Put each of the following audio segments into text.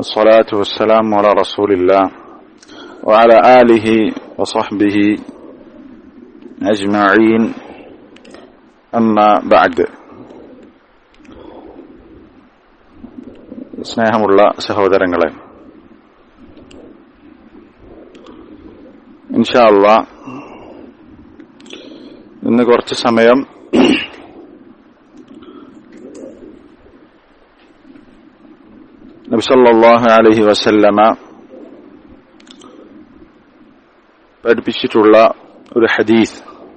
والصلاة والسلام على رسول الله وعلى آله وصحبه أجمعين أما بعد സ്നേഹമുള്ള സഹോദരങ്ങളെ ഇൻഷാല്ല ഇന്ന് കുറച്ച് സമയം നബിസല്ലാഹു അലഹി വസല്ലമ പഠിപ്പിച്ചിട്ടുള്ള ഒരു ഹദീസ്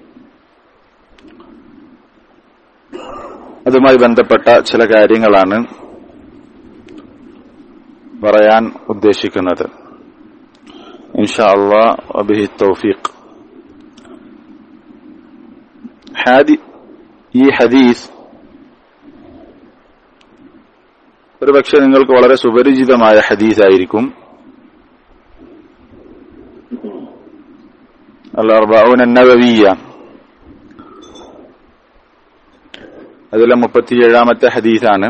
അതുമായി ബന്ധപ്പെട്ട ചില കാര്യങ്ങളാണ് പറയാൻ ഉദ്ദേശിക്കുന്നത് ഇൻഷാ അള്ളാ അബിഹി തൗഫീഖ് ഈ ഹദീസ് ഒരുപക്ഷെ നിങ്ങൾക്ക് വളരെ സുപരിചിതമായ ഹദീസായിരിക്കും അല്ലർബൌനവീയ അതിലെ മുപ്പത്തിയേഴാമത്തെ ഹദീസാണ്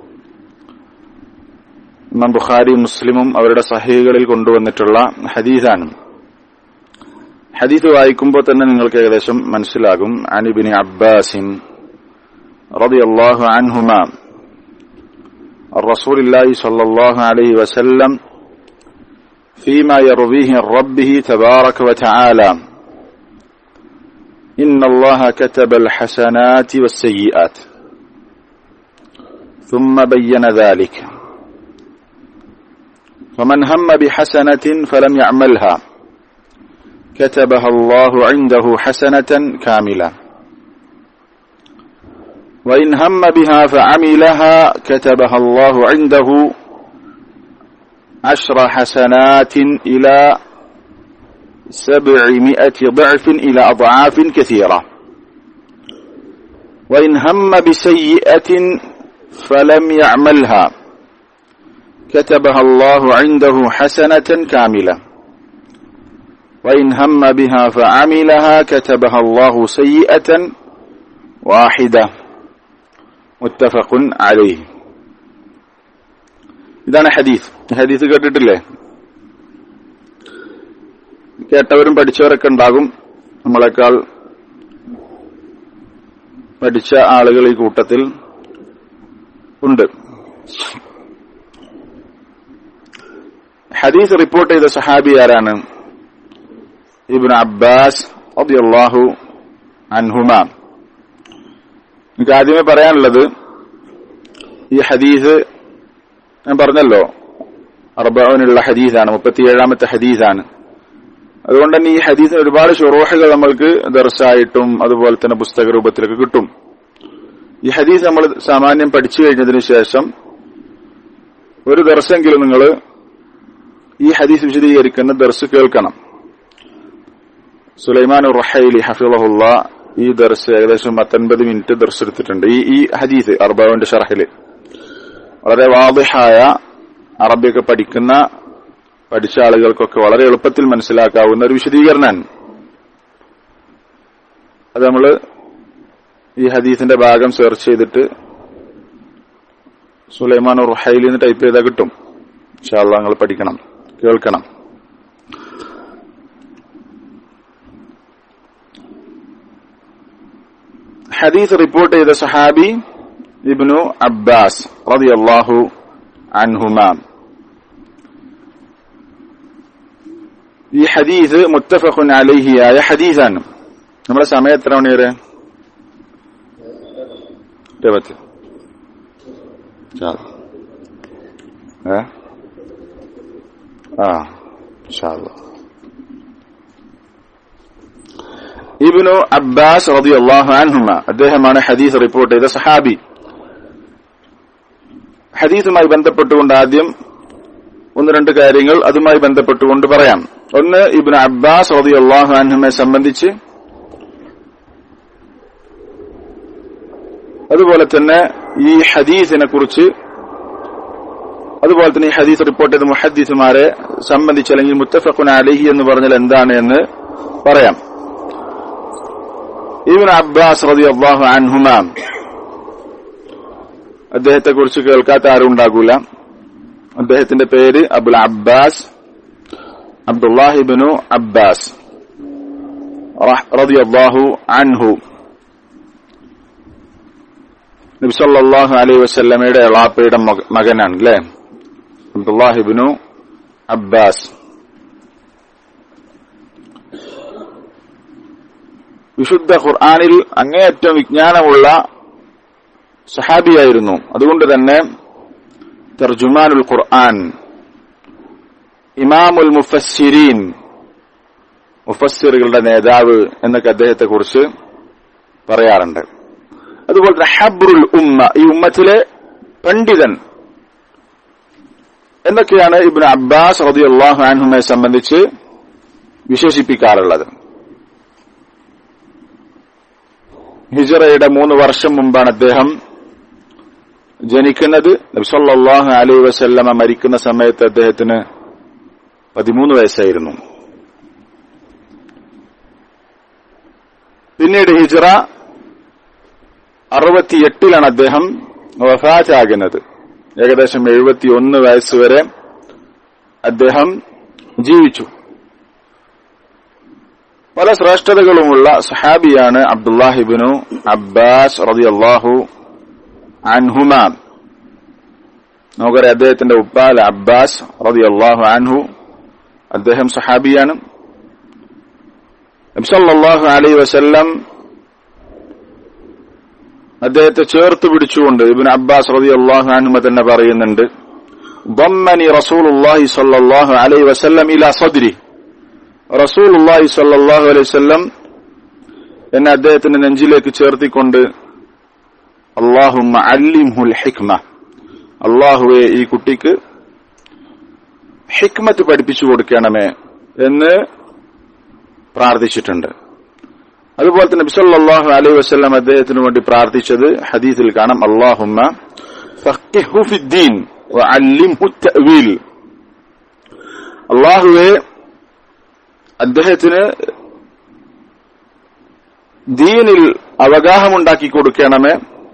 ഇമാം ബുഖാരി മുസ്ലിമും അവരുടെ സഹീകളിൽ കൊണ്ടുവന്നിട്ടുള്ള ഹദീസാണ് ഹദീസ് വായിക്കുമ്പോൾ തന്നെ നിങ്ങൾക്ക് ഏകദേശം മനസ്സിലാകും അനിബിനി അബ്ബാസിൻ റളിയല്ലാഹു അൻഹുമാ الرسول الله صلى الله عليه وسلم فيما يرويه عن ربه تبارك وتعالى إن الله كتب الحسنات والسيئات ثم بين ذلك فمن هم بحسنة فلم يعملها كتبها الله عنده حسنة كاملة وإن هم بها فعملها كتبها الله عنده عشر حسنات إلى سبعمائة ضعف إلى أضعاف كثيرة وإن هم بسيئة فلم يعملها كتبها الله عنده حسنة كاملة وإن هم بها فعملها كتبها الله سيئة واحدة മുത്തഫഖുൻ അലൈഹി ഇതാണ് ഹദീസ് ഹദീസ് കേട്ടിട്ടില്ലേ കേട്ടവരും പഠിച്ചവരൊക്കെ ഉണ്ടാകും നമ്മളെക്കാൾ പഠിച്ച ആളുകൾ ഈ കൂട്ടത്തിൽ ഉണ്ട് ഹദീസ് റിപ്പോർട്ട് ചെയ്ത സഹാബി ആരാണ് ഇബ്നു അബ്ബാസ് റളിയല്ലാഹു അൻഹുമാ എനിക്ക് ആദ്യമേ പറയാനുള്ളത് ഈ ഹദീസ് ഞാൻ പറഞ്ഞല്ലോ അർബാവിനുള്ള ഹദീസാണ് മുപ്പത്തിയേഴാമത്തെ ഹദീസാണ് അതുകൊണ്ട് തന്നെ ഈ ഹദീസിന് ഒരുപാട് ഷുറോഹകൾ നമ്മൾക്ക് ദർശായിട്ടും അതുപോലെ തന്നെ പുസ്തക രൂപത്തിലൊക്കെ കിട്ടും ഈ ഹദീസ് നമ്മൾ സാമാന്യം പഠിച്ചു കഴിഞ്ഞതിന് ശേഷം ഒരു ദർശെങ്കിലും നിങ്ങൾ ഈ ഹദീസ് വിശദീകരിക്കുന്ന ദർസ് കേൾക്കണം സുലൈമാൻ റഹൈലി ഹഫിളഹുല്ല ഈ ദർസ് ഏകദേശം പത്തൊൻപത് മിനിറ്റ് ദർസ് എടുത്തിട്ടുണ്ട് ഈ ഈ ഹദീസ് അർബാവിന്റെ ഷറഹില് വളരെ വാദിഹായ അറബിയൊക്കെ പഠിക്കുന്ന പഠിച്ച ആളുകൾക്കൊക്കെ വളരെ എളുപ്പത്തിൽ മനസ്സിലാക്കാവുന്ന ഒരു വിശദീകരണമാണ് അത് നമ്മൾ ഈ ഹദീസിന്റെ ഭാഗം സെർച്ച് ചെയ്തിട്ട് സുലൈമാൻ റുഹൈലിന്ന് ടൈപ്പ് ചെയ്താൽ കിട്ടും ഇൻഷാല്ല നിങ്ങൾ പഠിക്കണം കേൾക്കണം ഹദീസ് റിപ്പോർട്ട് ചെയ്ത സഹാബി ഇബ്നു അബ്ബാസ് റളിയല്ലാഹു അൻഹുമാ ഈ ഹദീസ് മുത്തഫഖുൻ അലൈഹി ആയ ഹദീസാണ് നമ്മുടെ സമയം എത്ര മണി വരെ ഇരുപത്തി ആ ഇൻഷാല്ലാ ഇബ്നു അബ്ബാസ് റളിയല്ലാഹു അൻഹുമ അദ്ദേഹമാണ് ഹദീസ് റിപ്പോർട്ട് ചെയ്ത സഹാബി ഹദീസുമായി ബന്ധപ്പെട്ടുകൊണ്ട് ആദ്യം ഒന്ന് രണ്ട് കാര്യങ്ങൾ അതുമായി ബന്ധപ്പെട്ടുകൊണ്ട് പറയാം ഒന്ന് ഇബ്നു അബ്ബാസ് റളിയല്ലാഹു അൻഹുമെ സംബന്ധിച്ച് അതുപോലെ തന്നെ ഈ ഹദീസിനെ കുറിച്ച് അതുപോലെ തന്നെ ഈ ഹദീസ് റിപ്പോർട്ട് ചെയ്ത മുഹദ്ദീസുമാരെ സംബന്ധിച്ച് അല്ലെങ്കിൽ മുത്തഫഖുൻ അലഹി എന്ന് പറഞ്ഞാൽ എന്താണ് എന്ന് പറയാം ഇബിൻ അബ്ബാസ് റതി അള്ളാഹു അൻഹുമാം അദ്ദേഹത്തെ കുറിച്ച് കേൾക്കാത്ത ആരും ഉണ്ടാകൂല അദ്ദേഹത്തിന്റെ പേര് അബുൽ അബ്ബാസ് അബ്ദുല്ലാഹിബിനു അബ്ബാസ് റളിയല്ലാഹു അൻഹു നബിസല്ലാഹു അലൈഹി വസല്ലമയുടെ എളാപ്പയുടെ മകനാണ് അല്ലേ അബ്ദുല്ലാഹിബിനു അബ്ബാസ് വിശുദ്ധ ഖുർആാനിൽ അങ്ങേയറ്റം വിജ്ഞാനമുള്ള സഹാബിയായിരുന്നു അതുകൊണ്ട് തന്നെ തർജുമാനുൽ ഖുർആൻ ഇമാമുൽ മുഫസ്സിരീൻ മുഫസ്സിറുകളുടെ നേതാവ് എന്നൊക്കെ അദ്ദേഹത്തെ കുറിച്ച് പറയാറുണ്ട് അതുപോലെ തന്നെ ഹബ്രുൽ ഉമ്മ ഈ ഉമ്മത്തിലെ പണ്ഡിതൻ എന്നൊക്കെയാണ് ഇബിൻ അബ്ബാസ് റളിയല്ലാഹു അൻഹുമെ സംബന്ധിച്ച് വിശേഷിപ്പിക്കാറുള്ളത് ഹിജറയുടെ മൂന്ന് വർഷം മുമ്പാണ് അദ്ദേഹം ജനിക്കുന്നത് നബ്സല്ലാഹു അലൈ വസല്ലമ മരിക്കുന്ന സമയത്ത് അദ്ദേഹത്തിന് പതിമൂന്ന് വയസ്സായിരുന്നു പിന്നീട് ഹിജറ അറുപത്തിയെട്ടിലാണ് അദ്ദേഹം വഫാറ്റാകുന്നത് ഏകദേശം എഴുപത്തിയൊന്ന് വയസ്സുവരെ അദ്ദേഹം ജീവിച്ചു പല ശ്രേഷ്ഠതകളുമുള്ള സഹാബിയാണ് അബ്ദുല്ലാഹിബിനു അബ്ബാസ് റളിയല്ലാഹു അൻഹുമ നമുക്കറിയാം അദ്ദേഹത്തിന്റെ ഉപ്പാൽ അബ്ബാസ് റളിയല്ലാഹു അൻഹു അദ്ദേഹം സഹാബിയാണ് നബ്സല്ലാഹു അലൈ വസല്ലം അദ്ദേഹത്തെ ചേർത്ത് പിടിച്ചുകൊണ്ട് ഇബിൻ അബ്ബാസ് റളിയല്ലാഹു അൻഹുമ തന്നെ പറയുന്നുണ്ട് ضمني رسول الله صلى الله عليه وسلم إلى صدري റസൂൽ അള്ളാഹി സല്ലാഹു അലൈഹി വല്ലം എന്നെ അദ്ദേഹത്തിന്റെ നെഞ്ചിലേക്ക് ചേർത്തിക്കൊണ്ട് അള്ളാഹുമ്മ അല്ലിംഹുൽ ഹിക്മ അള്ളാഹുവെ ഈ കുട്ടിക്ക് ഹിക്മത്ത് പഠിപ്പിച്ചു കൊടുക്കണമേ എന്ന് പ്രാർത്ഥിച്ചിട്ടുണ്ട് അതുപോലെ തന്നെ ബിസല്ലാഹു അലൈഹി വസ്ലം അദ്ദേഹത്തിന് വേണ്ടി പ്രാർത്ഥിച്ചത് ഹദീസിൽ കാണാം അള്ളാഹുമ്മ അള്ളാഹുവെ അദ്ദേഹത്തിന് ദീനിൽ അവഗാഹമുണ്ടാക്കി കൊടുക്കണമേ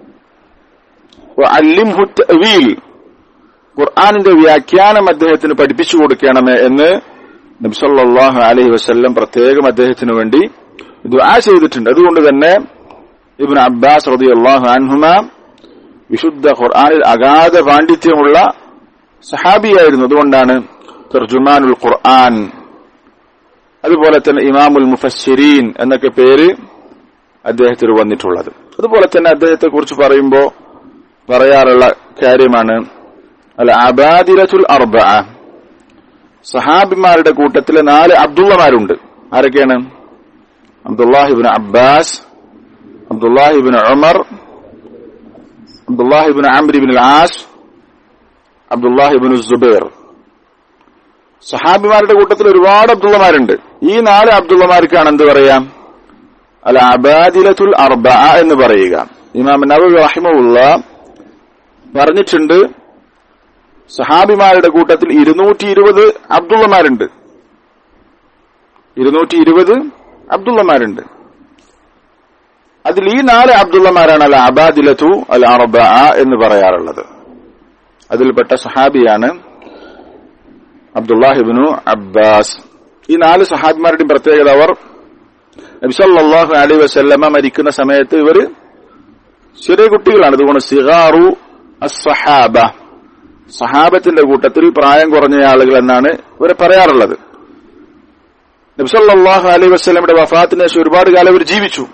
അല്ലിംഹുത്തവീൽ ഖുർആാനിന്റെ വ്യാഖ്യാനം അദ്ദേഹത്തിന് പഠിപ്പിച്ചു കൊടുക്കണമേ എന്ന് നബ്സല്ലാഹു അലഹി വസ്ല്ലം പ്രത്യേകം അദ്ദേഹത്തിന് വേണ്ടി ദുആ ചെയ്തിട്ടുണ്ട് അതുകൊണ്ട് തന്നെ ഇബിൻ അബ്ബാസ് റതി അള്ളാഹു അൻഹുമ വിശുദ്ധ ഖുർആാനിൽ അഗാധ പാണ്ഡിത്യമുള്ള സഹാബിയായിരുന്നു അതുകൊണ്ടാണ് തർജുമാനുൽ ഖുർആൻ അതുപോലെ തന്നെ ഇമാമുൽ മുഫസ്സിരീൻ എന്നൊക്കെ പേര് അദ്ദേഹത്തിന് വന്നിട്ടുള്ളത് അതുപോലെ തന്നെ അദ്ദേഹത്തെ കുറിച്ച് പറയുമ്പോൾ പറയാറുള്ള കാര്യമാണ് അല്ല അബാദിരത്തുൽ അർബ സഹാബിമാരുടെ കൂട്ടത്തിലെ നാല് അബ്ദുള്ളമാരുണ്ട് ആരൊക്കെയാണ് Abdullah ibn Abbas Abdullah ibn Umar Abdullah ibn Amr ibn As Abdullah ibn Zubair സഹാബിമാരുടെ കൂട്ടത്തിൽ ഒരുപാട് അബ്ദുള്ളമാരുണ്ട് ഈ നാല് അബ്ദുള്ളമാർക്കാണ് എന്ത് പറയാം അല്ല അബാദിലത്തുൽ അർബ എന്ന് പറയുക ഇമാം നബി റഹിമുള്ള പറഞ്ഞിട്ടുണ്ട് സഹാബിമാരുടെ കൂട്ടത്തിൽ ഇരുന്നൂറ്റി ഇരുപത് അബ്ദുള്ളമാരുണ്ട് ഇരുന്നൂറ്റി ഇരുപത് അബ്ദുള്ളമാരുണ്ട് അതിൽ ഈ നാല് അബ്ദുള്ളമാരാണ് അൽ അബാദിലത്തു അൽ അറബ എന്ന് പറയാറുള്ളത് അതിൽപ്പെട്ട സഹാബിയാണ് അബ്ദുല്ലാഹിബിനു അബ്ബാസ് ഈ നാല് സഹാബിമാരുടെയും പ്രത്യേകത അവർ നബിസല്ലാഹു അലൈ വസല്ലമ മരിക്കുന്ന സമയത്ത് ഇവര് ചെറിയ കുട്ടികളാണ് അതുകൊണ്ട് സിഹാറു അസ്സഹാബ സഹാബത്തിന്റെ കൂട്ടത്തിൽ പ്രായം കുറഞ്ഞ ആളുകൾ എന്നാണ് ഇവരെ പറയാറുള്ളത് നബ്സല്ലാഹു അലൈ വസ്ലമിയുടെ വഫാത്തിന് ശേഷം ഒരുപാട് കാലം അവർ ജീവിച്ചു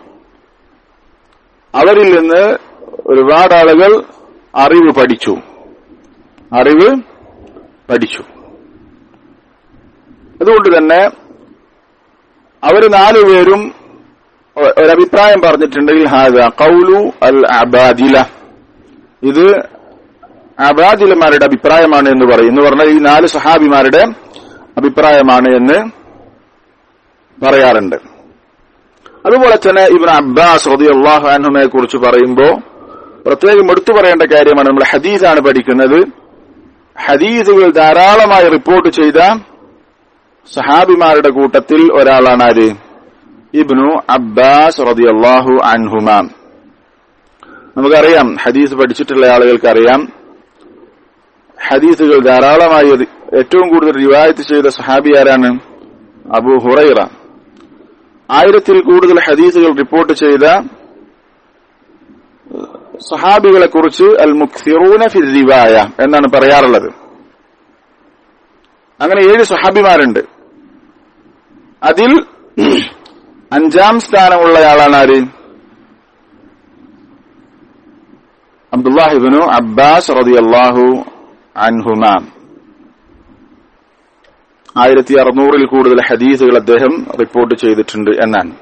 അവരിൽ നിന്ന് ഒരുപാട് ആളുകൾ അറിവ് പഠിച്ചു അറിവ് പഠിച്ചു അതുകൊണ്ട് തന്നെ അവർ നാലുപേരും ഒരഭിപ്രായം പറഞ്ഞിട്ടുണ്ടെങ്കിൽ ഹാദ കൗലു അൽ അബാദില ഇത് അബാദിലമാരുടെ അഭിപ്രായമാണ് എന്ന് പറയും എന്ന് പറഞ്ഞാൽ ഈ നാല് സഹാബിമാരുടെ അഭിപ്രായമാണ് എന്ന് പറയാറുണ്ട് അതുപോലെ തന്നെ ഇബിൻ അബ്ബാസ് റതി അള്ളാഹു അൻഹുമയെ കുറിച്ച് പറയുമ്പോൾ പ്രത്യേകം എടുത്തു പറയേണ്ട കാര്യമാണ് നമ്മൾ ഹദീസാണ് പഠിക്കുന്നത് ഹദീസുകൾ ധാരാളമായി റിപ്പോർട്ട് ചെയ്ത സഹാബിമാരുടെ കൂട്ടത്തിൽ ഒരാളാണ് ആര് ഇബ്നു അബ്ബാസ് റതി അള്ളാഹു അൻഹുമാം നമുക്കറിയാം ഹദീസ് പഠിച്ചിട്ടുള്ള ആളുകൾക്ക് അറിയാം ഹദീസുകൾ ധാരാളമായി അത് ഏറ്റവും കൂടുതൽ റിവായത്ത് ചെയ്ത സഹാബി ആരാണ് അബു ഹുറൈറ ആയിരത്തിൽ കൂടുതൽ ഹദീസുകൾ റിപ്പോർട്ട് ചെയ്ത സഹാബികളെ കുറിച്ച് അൽ മുഖ്സിറൂന ഫിൽ റിവായ എന്നാണ് പറയാറുള്ളത് അങ്ങനെ ഏഴ് സഹാബിമാരുണ്ട് അതിൽ അഞ്ചാം സ്ഥാനമുള്ളയാളാണ് ആര് അബ്ദുല്ലാഹിബിനു അബ്ബാസ് റളിയല്ലാഹു അൻഹുമ ആയിരത്തി അറുന്നൂറിൽ കൂടുതൽ ഹദീസുകൾ അദ്ദേഹം റിപ്പോർട്ട് ചെയ്തിട്ടുണ്ട് എന്നാണ്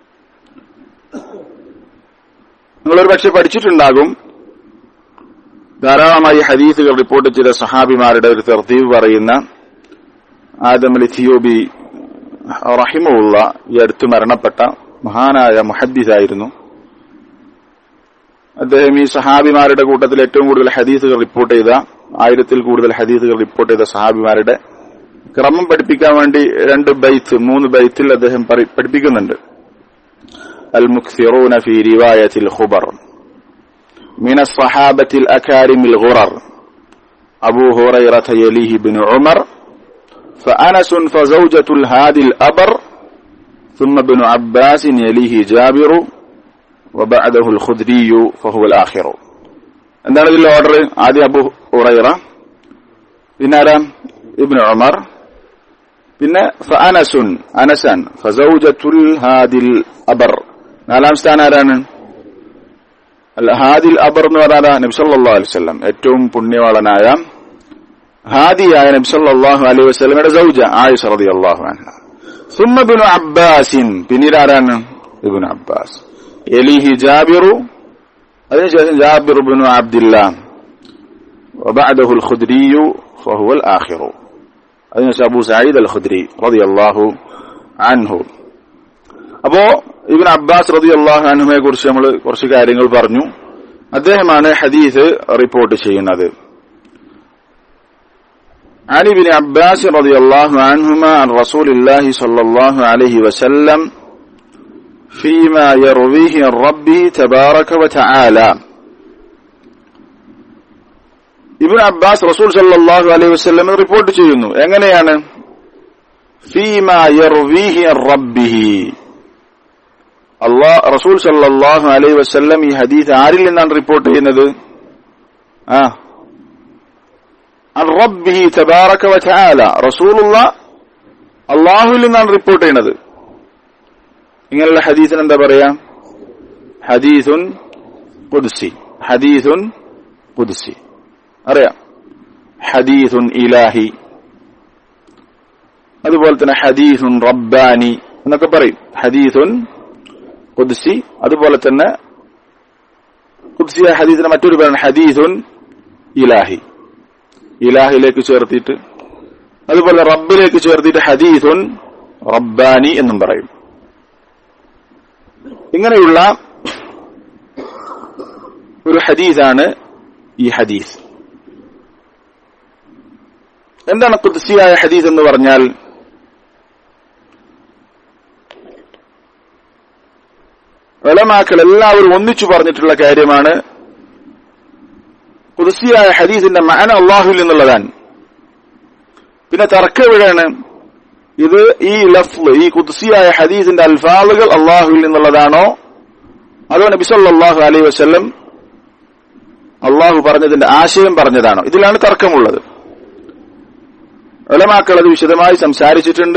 നിങ്ങളൊരു പക്ഷെ പഠിച്ചിട്ടുണ്ടാകും ധാരാളമായി ഹദീസുകൾ റിപ്പോർട്ട് ചെയ്ത സഹാബിമാരുടെ ഒരു തെർത്തീവ് പറയുന്ന ആദം അലി തിയോബി റഹിമുള്ള ഈ അടുത്ത് മരണപ്പെട്ട മഹാനായ മുഹദ്ദിസായിരുന്നു അദ്ദേഹം ഈ സഹാബിമാരുടെ കൂട്ടത്തിൽ ഏറ്റവും കൂടുതൽ ഹദീസുകൾ റിപ്പോർട്ട് ചെയ്ത ആയിരത്തിൽ കൂടുതൽ ഹദീസുകൾ റിപ്പോർട്ട് ചെയ്ത സഹാബിമാരുടെ ക്രമം പഠിപ്പിക്കാൻ വേണ്ടി രണ്ട് ബൈത്ത് മൂന്ന് ബൈത്തിൽ അദ്ദേഹം പറി- പഠിപ്പിക്കുന്നുണ്ട് അൽ മുക്സിറൂന ഫി റിവായത്തിൽ ഖുബർ من الصحابة الأكارم الغرر أبو هريرة يليه بن عمر فأنس فزوجة الهادي الأبر ثم ابن عباس يليه جابر وبعده الخدري فهو الآخر എന്താണ് ഇതിന്റെ ഓർഡർ ആദ്യം അബു ഉറൈറ പിന്നെ ആരാ ഇബ്നു ഉമർ പിന്നെ ഫഅനസുൻ അനസൻ ഫസൗജത്തുൽ ഹാദിൽ അബർ നാലാം സ്ഥാനം ആരാണ് അൽ ഹാദിൽ അബർ എന്ന് പറഞ്ഞാൽ നബി സല്ലല്ലാഹു അലൈഹി വസല്ലം ഏറ്റവും പുണ്യവാളനായ ഹാദിയായ നബി സല്ലല്ലാഹു അലൈഹി വസല്ലമയുടെ സൗജ ആയിഷ റളിയല്ലാഹു അൻഹ ثم ابن عباس പിന്നീട് ആരാണ് ഇബ്നു അബ്ബാസ് എലിഹി ജാബിറു അതിനുശേഷം ജാബിർ ഇബ്നു അബ്ദുല്ലാ وبعده الخدري فهو الآخر അതിനുശേഷം അബൂ സഈദ് അൽ ഖുദ്രി റളിയല്ലാഹു അൻഹു അപ്പോ ഇബ്നു അബ്ബാസ് റളിയല്ലാഹു അൻഹുയെ കുറിച്ച് നമ്മൾ കുറച്ച് കാര്യങ്ങൾ പറഞ്ഞു അദ്ദേഹമാണ് ഹദീസ് റിപ്പോർട്ട് ചെയ്യുന്നത് عن ابن عباس رضي الله عنهما عن رسول الله صلى الله عليه وسلم فيما يرويه عن ربه تبارك وتعالى ഇബിൻ അബ്ബാസ് റസൂൽ സല്ലല്ലാഹു അലൈഹി വസല്ലം റിപ്പോർട്ട് ചെയ്യുന്നു എങ്ങനെയാണ് ഫീമാ യർവീഹി അൻ റബ്ബിഹി അല്ലാഹ് റസൂൽ സല്ലല്ലാഹു അലൈഹി വസല്ലം ഈ ഹദീസ് ആരിൽ നിന്നാണ് റിപ്പോർട്ട് ചെയ്യുന്നത് ആ അൻ റബ്ബിഹി തബാറക വതആല റസൂലുള്ള അള്ളാഹുവിൽ നിന്നാണ് റിപ്പോർട്ട് ചെയ്യുന്നത് ഇങ്ങനെയുള്ള ഹദീസിന് എന്താ പറയാ ഹദീസുൻ ഖുദ്സി ഹദീസുൻ ഖുദ്സി അറിയാം ഹദീസുൻ ഇലാഹി അതുപോലെ തന്നെ ഹദീസുൻ റബ്ബാനി എന്നൊക്കെ പറയും ഹദീസുൻ ഖുദ്സി അതുപോലെ തന്നെ ഖുദ്സിയ ഹദീസിന് മറ്റൊരു പേരാണ് ഹദീസുൻ ഇലാഹി ഇലാഹിലേക്ക് ചേർത്തിട്ട് അതുപോലെ റബ്ബിലേക്ക് ചേർത്തിട്ട് ഹദീസുൻ റബ്ബാനി എന്നും പറയും ഇങ്ങനെയുള്ള ഒരു ഹദീസാണ് ഈ ഹദീസ് എന്താണ് കുദ്സിയായ ഹദീസ് എന്ന് പറഞ്ഞാൽ വെളമാക്കൾ എല്ലാവരും ഒന്നിച്ചു പറഞ്ഞിട്ടുള്ള കാര്യമാണ് കുദ്സിയായ ഹദീസിന്റെ മാന അള്ളാഹുവിൽ നിന്നുള്ളതാണ് പിന്നെ തർക്കം എവിടെയാണ് ഇത് ഈ ലഫ്ല് ഈ കുദ്സിയായ ഹദീസിന്റെ അൽഫാളുകൾ അള്ളാഹുവിൽ നിന്നുള്ളതാണോ അതോ നബി സല്ലല്ലാഹു അലൈഹി വസല്ലം അള്ളാഹു പറഞ്ഞതിന്റെ ആശയം പറഞ്ഞതാണോ ഇതിലാണ് തർക്കമുള്ളത് ഉലമാക്കൾ അത് വിശദമായി സംസാരിച്ചിട്ടുണ്ട്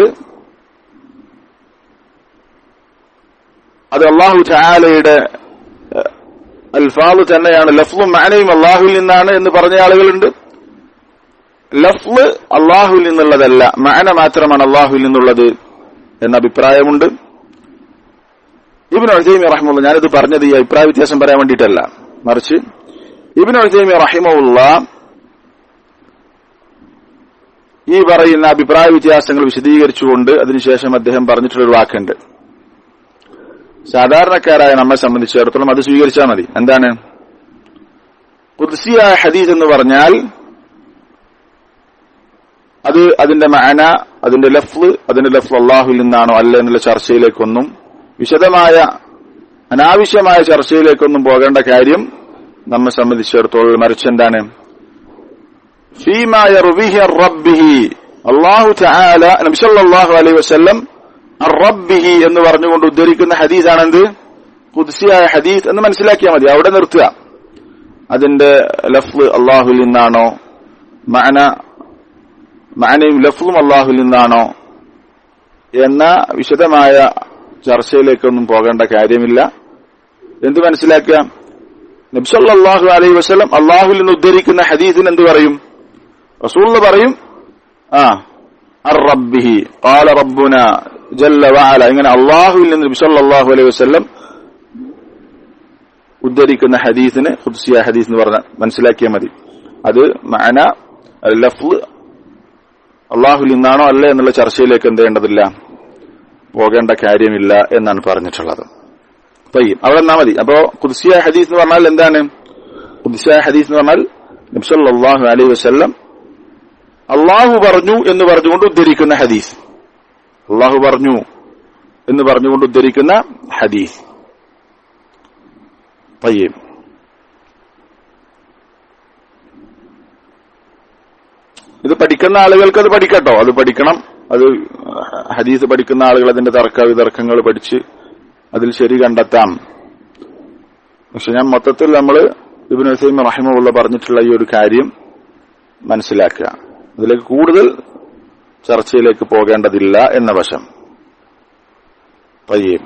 അത് അള്ളാഹു ചായാലയുടെ അൽഫാദ് തന്നെയാണ് ലഫ്ലും മാനയും അള്ളാഹുവിൽ നിന്നാണ് എന്ന് പറഞ്ഞ ആളുകളുണ്ട് ലഫ്ല് അള്ളാഹുവിൽ നിന്നുള്ളതല്ല മാന മാത്രമാണ് അള്ളാഹുവിൽ നിന്നുള്ളത് എന്ന അഭിപ്രായമുണ്ട് ഇബിൻ ഒഴൈമി റഹിമുള്ള ഞാനിത് പറഞ്ഞത് ഈ അഭിപ്രായ വ്യത്യാസം പറയാൻ വേണ്ടിയിട്ടല്ല മറിച്ച് ഇബിൻ ഒഴൈമി റഹിമുള്ള ഈ പറയുന്ന അഭിപ്രായ വ്യത്യാസങ്ങൾ വിശദീകരിച്ചുകൊണ്ട് അതിനുശേഷം അദ്ദേഹം പറഞ്ഞിട്ടുള്ളൊരു വാക്കുണ്ട് സാധാരണക്കാരായ നമ്മെ സംബന്ധിച്ചിടത്തോളം അത് സ്വീകരിച്ചാൽ മതി എന്താണ് കുദ്സിയായ ഹദീസ് എന്ന് പറഞ്ഞാൽ അത് അതിന്റെ മാന അതിന്റെ ലഫ്ല് അതിന്റെ ലഫ്ല് അള്ളാഹുവിൽ നിന്നാണോ അല്ല എന്നുള്ള ചർച്ചയിലേക്കൊന്നും വിശദമായ അനാവശ്യമായ ചർച്ചയിലേക്കൊന്നും പോകേണ്ട കാര്യം നമ്മെ സംബന്ധിച്ചിടത്തോളം മറിച്ച് എന്താണ് ഫീമാ യർവിഹി അർ റബ്ബിഹി അല്ലാഹു തആല നബി സല്ലല്ലാഹു അലൈഹി വസല്ലം അർ റബ്ബിഹി എന്ന് പറഞ്ഞുകൊണ്ട് ഉദ്ധരിക്കുന്ന ഹദീസാണ് എന്ത് ഖുദ്സിയായ ഹദീസ് എന്ന് മനസ്സിലാക്കിയാൽ മതി അവിടെ നിർത്തുക അതിന്റെ ലഫ്ല് അള്ളാഹുൽ നിന്നാണോ മഅന മഅനയും ലഫ്ലും അള്ളാഹുൽ നിന്നാണോ എന്ന വിശദമായ ചർച്ചയിലേക്കൊന്നും പോകേണ്ട കാര്യമില്ല എന്ത് മനസ്സിലാക്കുക നബ്സല്ലാഹു അലൈഹി വസ്ലം അള്ളാഹുൽ നിന്ന് ഉദ്ധരിക്കുന്ന ഹദീസിന് എന്ത് പറയും റസൂൽ പറയും ആ അർ റബ്ബിഹി ഖാല റബ്ബുന ജല്ല വഅല ഇങ്ങനെ അള്ളാഹുവിൽ നിന്ന് നബി സല്ലല്ലാഹു അലൈഹി വസല്ലം ഉദ്ധരിക്കുന്ന ഹദീസിന് ഖുദ്സിയ ഹദീസ് എന്ന് പറഞ്ഞ മനസ്സിലാക്കിയാൽ മതി അത് മഅന ലഫ്ല് അള്ളാഹുൽ നിന്നാണോ അല്ലേ എന്നുള്ള ചർച്ചയിലേക്ക് എന്ത് ചെയ്യേണ്ടതില്ല പോകേണ്ട കാര്യമില്ല എന്നാണ് പറഞ്ഞിട്ടുള്ളത് തയ്യും അവിടെ നിന്നാ മതി അപ്പോ ഖുദ്സിയ ഹദീസ് എന്ന് പറഞ്ഞാൽ എന്താണ് ഖുദ്സിയ ഹദീസ് എന്ന് പറഞ്ഞാൽ നബ്സല്ലാഹു അലൈഹി വസല്ലം അള്ളാഹു പറഞ്ഞു എന്ന് പറഞ്ഞുകൊണ്ട് ഉദ്ധരിക്കുന്ന ഹദീസ് അള്ളാഹു പറഞ്ഞു എന്ന് പറഞ്ഞുകൊണ്ട് ഉദ്ധരിക്കുന്ന ഹദീസ് طيب ഇത് പഠിക്കുന്ന ആളുകൾക്ക് അത് പഠിക്കട്ടോ അത് പഠിക്കണം അത് ഹദീസ് പഠിക്കുന്ന ആളുകൾ അതിന്റെ തർക്ക വിതർക്കങ്ങൾ പഠിച്ച് അതിൽ ശരി കണ്ടെത്താം പക്ഷെ ഞാൻ മൊത്തത്തിൽ നമ്മൾ ഇബിൻ ഹസൈം റഹിമുള്ള പറഞ്ഞിട്ടുള്ള ഈ ഒരു കാര്യം മനസ്സിലാക്കുക അതിലേക്ക് കൂടുതൽ ചർച്ചയിലേക്ക് പോകേണ്ടതില്ല എന്ന വശം طيب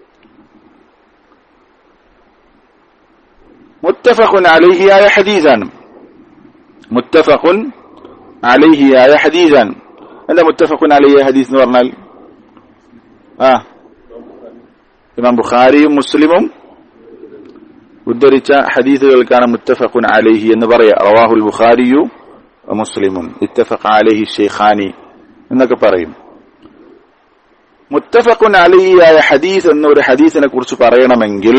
മുത്തഫഖുൻ അലൈഹിയായ ഹദീസാണ് മുത്തഫഖുൻ അലൈഹിയായ ഹദീസാണ് എന്താ മുത്തഫഖുൻ അലൈഹിയ ഹദീസ് എന്ന് പറഞ്ഞാൽ ആ ഇമാം ബുഖാരിയും മുസ്ലിമും ഉദ്ധരിച്ച ഹദീസുകൾക്കാണ് മുത്തഫഖുൻ അലൈഹി എന്ന് പറയാ റവാഹുൽ ബുഖാരിയു മുസ്ലിമുൻ ഇത്തഫഖ അലൈഹി ഷെയ്ഖാനി എന്നൊക്കെ പറയും മുത്തഫഖുൻ അലൈഹിയായ ഹദീസ് എന്നൊരു ഹദീസിനെ കുറിച്ച് പറയണമെങ്കിൽ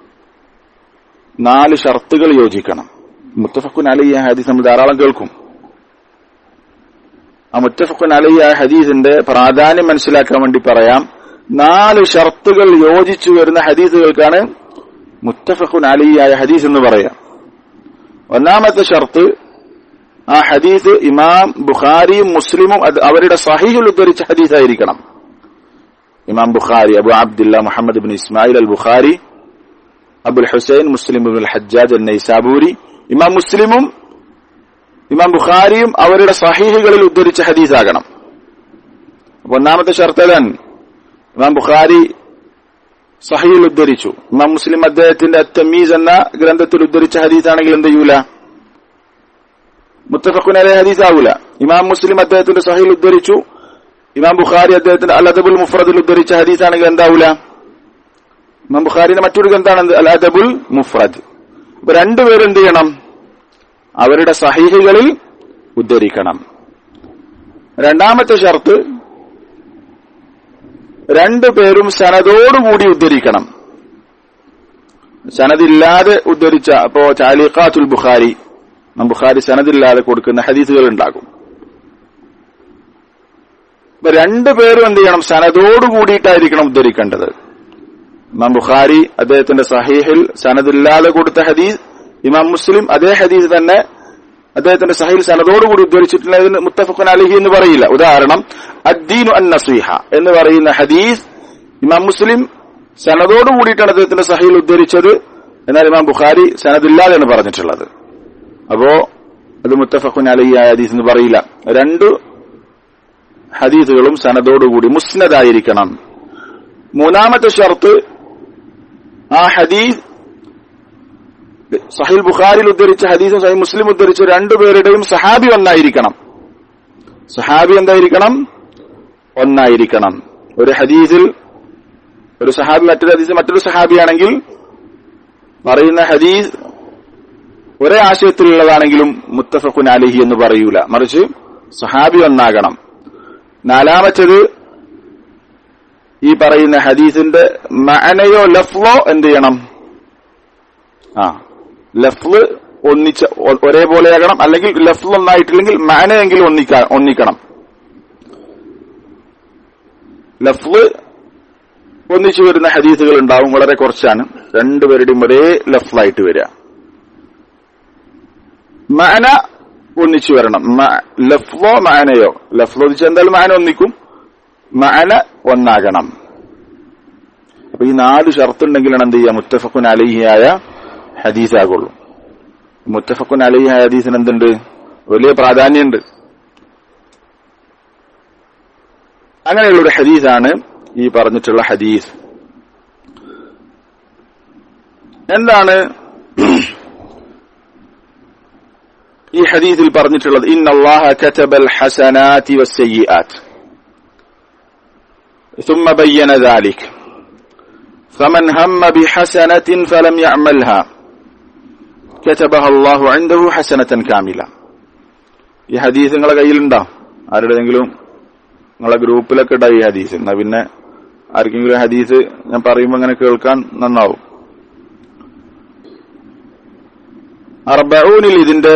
നാല് ഷർത്തുകൾ യോജിക്കണം മുത്തഫഖുൻ അലൈഹിയ ഹദീസ് നമ്മൾ ധാരാളം കേൾക്കും ആ മുത്തഫഖുൻ അലൈഹിയ ഹദീസിന്റെ പ്രാധാന്യം മനസ്സിലാക്കാൻ വേണ്ടി പറയാം നാല് ഷർത്തുകൾ യോജിച്ചു വരുന്ന ഹദീസുകൾക്കാണ് മുത്തഫഖുൻ അലിയായ ഹദീസ് എന്ന് പറയാം ഒന്നാമത്തെ ഷർത്ത് ആ ഹദീസ് ഇമാം ബുഖാരിയും മുസ്ലിമും അത് അവരുടെ സഹീഹിൽ ഉദ്ധരിച്ച ഹദീസായിരിക്കണം ഇമാം Bukhari Abu Abdullah Muhammad bin Ismail al Bukhari Abul Husain Muslim bin Hajjaj al Naisaburi ഇമാം മുസ്ലിമും ഇമാം ബുഖാരിയും അവരുടെ സഹീഹുകളിൽ ഉദ്ധരിച്ച ഹദീസാകണം അപ്പൊ ഒന്നാമത്തെ ഷർത്ത് ഏതാണ് ഇമാം ബുഖാരി സഹീൽ ഉദ്ധരിച്ചു ഇമാം മുസ്ലിം അദ്ദേഹത്തിന്റെ അത്തമീസ് എന്ന ഗ്രന്ഥത്തിൽ ഉദ്ധരിച്ച ഹദീസാണെങ്കിൽ എന്ത് ചെയ്യൂല മുത്തഫഖുൻ അലൈ ഹദീസ് ആവൂല ഇമാം മുസ്ലിം അദ്ദേഹത്തിന്റെ സഹീൽ ഉദ്ധരിച്ചു ഇമാം ബുഖാരി അദ്ദേഹത്തിന്റെ അൽ അദബുൽ മുഫ്രദിൽ ഉദ്ധരിച്ച ഹദീസാണെങ്കിൽ എന്താവൂല ഇമാം ബുഖാരിന്റെ മറ്റൊരു ഗ്രന്ഥമാണ് അൽ അദബുൽ മുഫ്രദ് അപ്പൊ രണ്ടുപേരും എന്ത് ചെയ്യണം അവരുടെ സഹീഹുകളിൽ ഉദ്ധരിക്കണം രണ്ടാമത്തെ ഷർത്ത് രണ്ടുപേരും സനദോടുകൂടി ഉദ്ധരിക്കണം സനദില്ലാതെ ഉദ്ധരിച്ച അപ്പോ ചാലിഖാത്തുൽ ബുഖാരി ബുഖാരി സനദില്ലാതെ കൊടുക്കുന്ന ഹദീസുകൾ ഉണ്ടാകും അപ്പൊ രണ്ടുപേരും എന്ത് ചെയ്യണം സനദോടുകൂടിയിട്ടായിരിക്കണം ഉദ്ധരിക്കേണ്ടത് ഇമാം ബുഖാരി അദ്ദേഹത്തിന്റെ സഹീഹിൽ സനദില്ലാതെ കൊടുത്ത ഹദീസ് ഇമാം മുസ്ലിം അതേ ഹദീസ് തന്നെ അദ്ദേഹത്തിന്റെ സഹീൽ സനദോടുകൂടി ഉദ്ധരിച്ചിട്ടുള്ളതിന് മുത്തഫഖുൻ അലിഹി എന്ന് പറയില്ല ഉദാഹരണം അദ്ദീനു അൻ നസീഹ എന്ന് പറയുന്ന ഹദീസ് ഇമാം മുസ്ലിം സനദോട് കൂടിയിട്ടാണ് അദ്ദേഹത്തിന്റെ സഹീൽ ഉദ്ധരിച്ചത് എന്നാൽ ഇമാം ബുഖാരി സനദില്ലാതെയാണ് പറഞ്ഞിട്ടുള്ളത് അപ്പോ അത് മുത്തഫഖുൻ അലഹി ആയ ഹദീസ് എന്ന് പറയില്ല രണ്ട് ഹദീസുകളും സനദോടുകൂടി മുസ്നദായിരിക്കണം മൂന്നാമത്തെ ഷർത്ത് ആ ഹദീസ് സഹിൽ ബുഖാരിൽ ഉദ്ധരിച്ച ഹദീസും സഹി മുസ്ലിം ഉദ്ധരിച്ച രണ്ടുപേരുടെയും സഹാബി ഒന്നായിരിക്കണം സഹാബി എന്തായിരിക്കണം ഒന്നായിരിക്കണം ഒരു ഹദീസിൽ ഒരു സഹാബി മറ്റൊരു ഹദീസ് മറ്റൊരു സഹാബിയാണെങ്കിൽ പറയുന്ന ഹദീസ് ഒരേ ആശയത്തിലുള്ളതാണെങ്കിലും മുത്തഫഖുൻ അലിഹി എന്ന് പറയൂല മറിച്ച് സഹാബി ഒന്നാകണം നാലാമത്തേത് ഈ പറയുന്ന ഹദീസിന്റെ മഅനയോ ലഫ്ലോ എന്ത് ചെയ്യണം ആ ലഫ്ല് ഒന്നിച്ച ഒരേപോലെയാകണം അല്ലെങ്കിൽ ലഫ്ൽ ഒന്നായിട്ടില്ലെങ്കിൽ മാനയെങ്കിലും ഒന്നിക്ക ഒന്നിക്കണം ലഫ്ല് ഒന്നിച്ചു വരുന്ന ഹദീസുകൾ ഉണ്ടാവും വളരെ കുറച്ചാണ് രണ്ടുപേരുടെയും ഒരേ ലഫ്ലായിട്ട് വരിക മാന ഒന്നിച്ചു വരണം മ- ലഫ്ലോ മാനയോ ലഫ്ലോ എന്ന് വെച്ചാൽ എന്തായാലും മാന ഒന്നിക്കും മാന ഒന്നാകണം അപ്പൊ ഈ നാല് ഷർത്തുണ്ടെങ്കിലാണ് എന്ത് ചെയ്യുക മുത്തഫക്കുൻ അലിഹിയായ ഹദീസാകുള്ളൂ മുത്തഫക്കുൻ അലിഹിയായ ഹദീസിന് എന്തുണ്ട് വലിയ പ്രാധാന്യമുണ്ട് അങ്ങനെയുള്ള ഒരു ഹദീസാണ് ഈ പറഞ്ഞിട്ടുള്ള ഹദീസ് എന്താണ് ഈ ഹദീസിൽ പറഞ്ഞിട്ടുള്ളത് ഇന്നല്ലാഹ കതബൽ ഹസനാതി വസ്സയ്യിആത്ത് ثم بين ذلك فمن هم بحسنة فلم يعملها كتبها الله عنده حسنة كاملة ഈ ഹദീസ് നിങ്ങളെ കയ്യിലുണ്ടോ ആരുടെയെങ്കിലും നിങ്ങളെ ഗ്രൂപ്പിലൊക്കെ ഇടാം ഈ ഹദീസ് എന്നാ പിന്നെ ആർക്കെങ്കിലും ഹദീസ് ഞാൻ പറയുമ്പോൾ അങ്ങനെ കേൾക്കാൻ നന്നാവും അർബഊനിൽ ഇതിന്റെ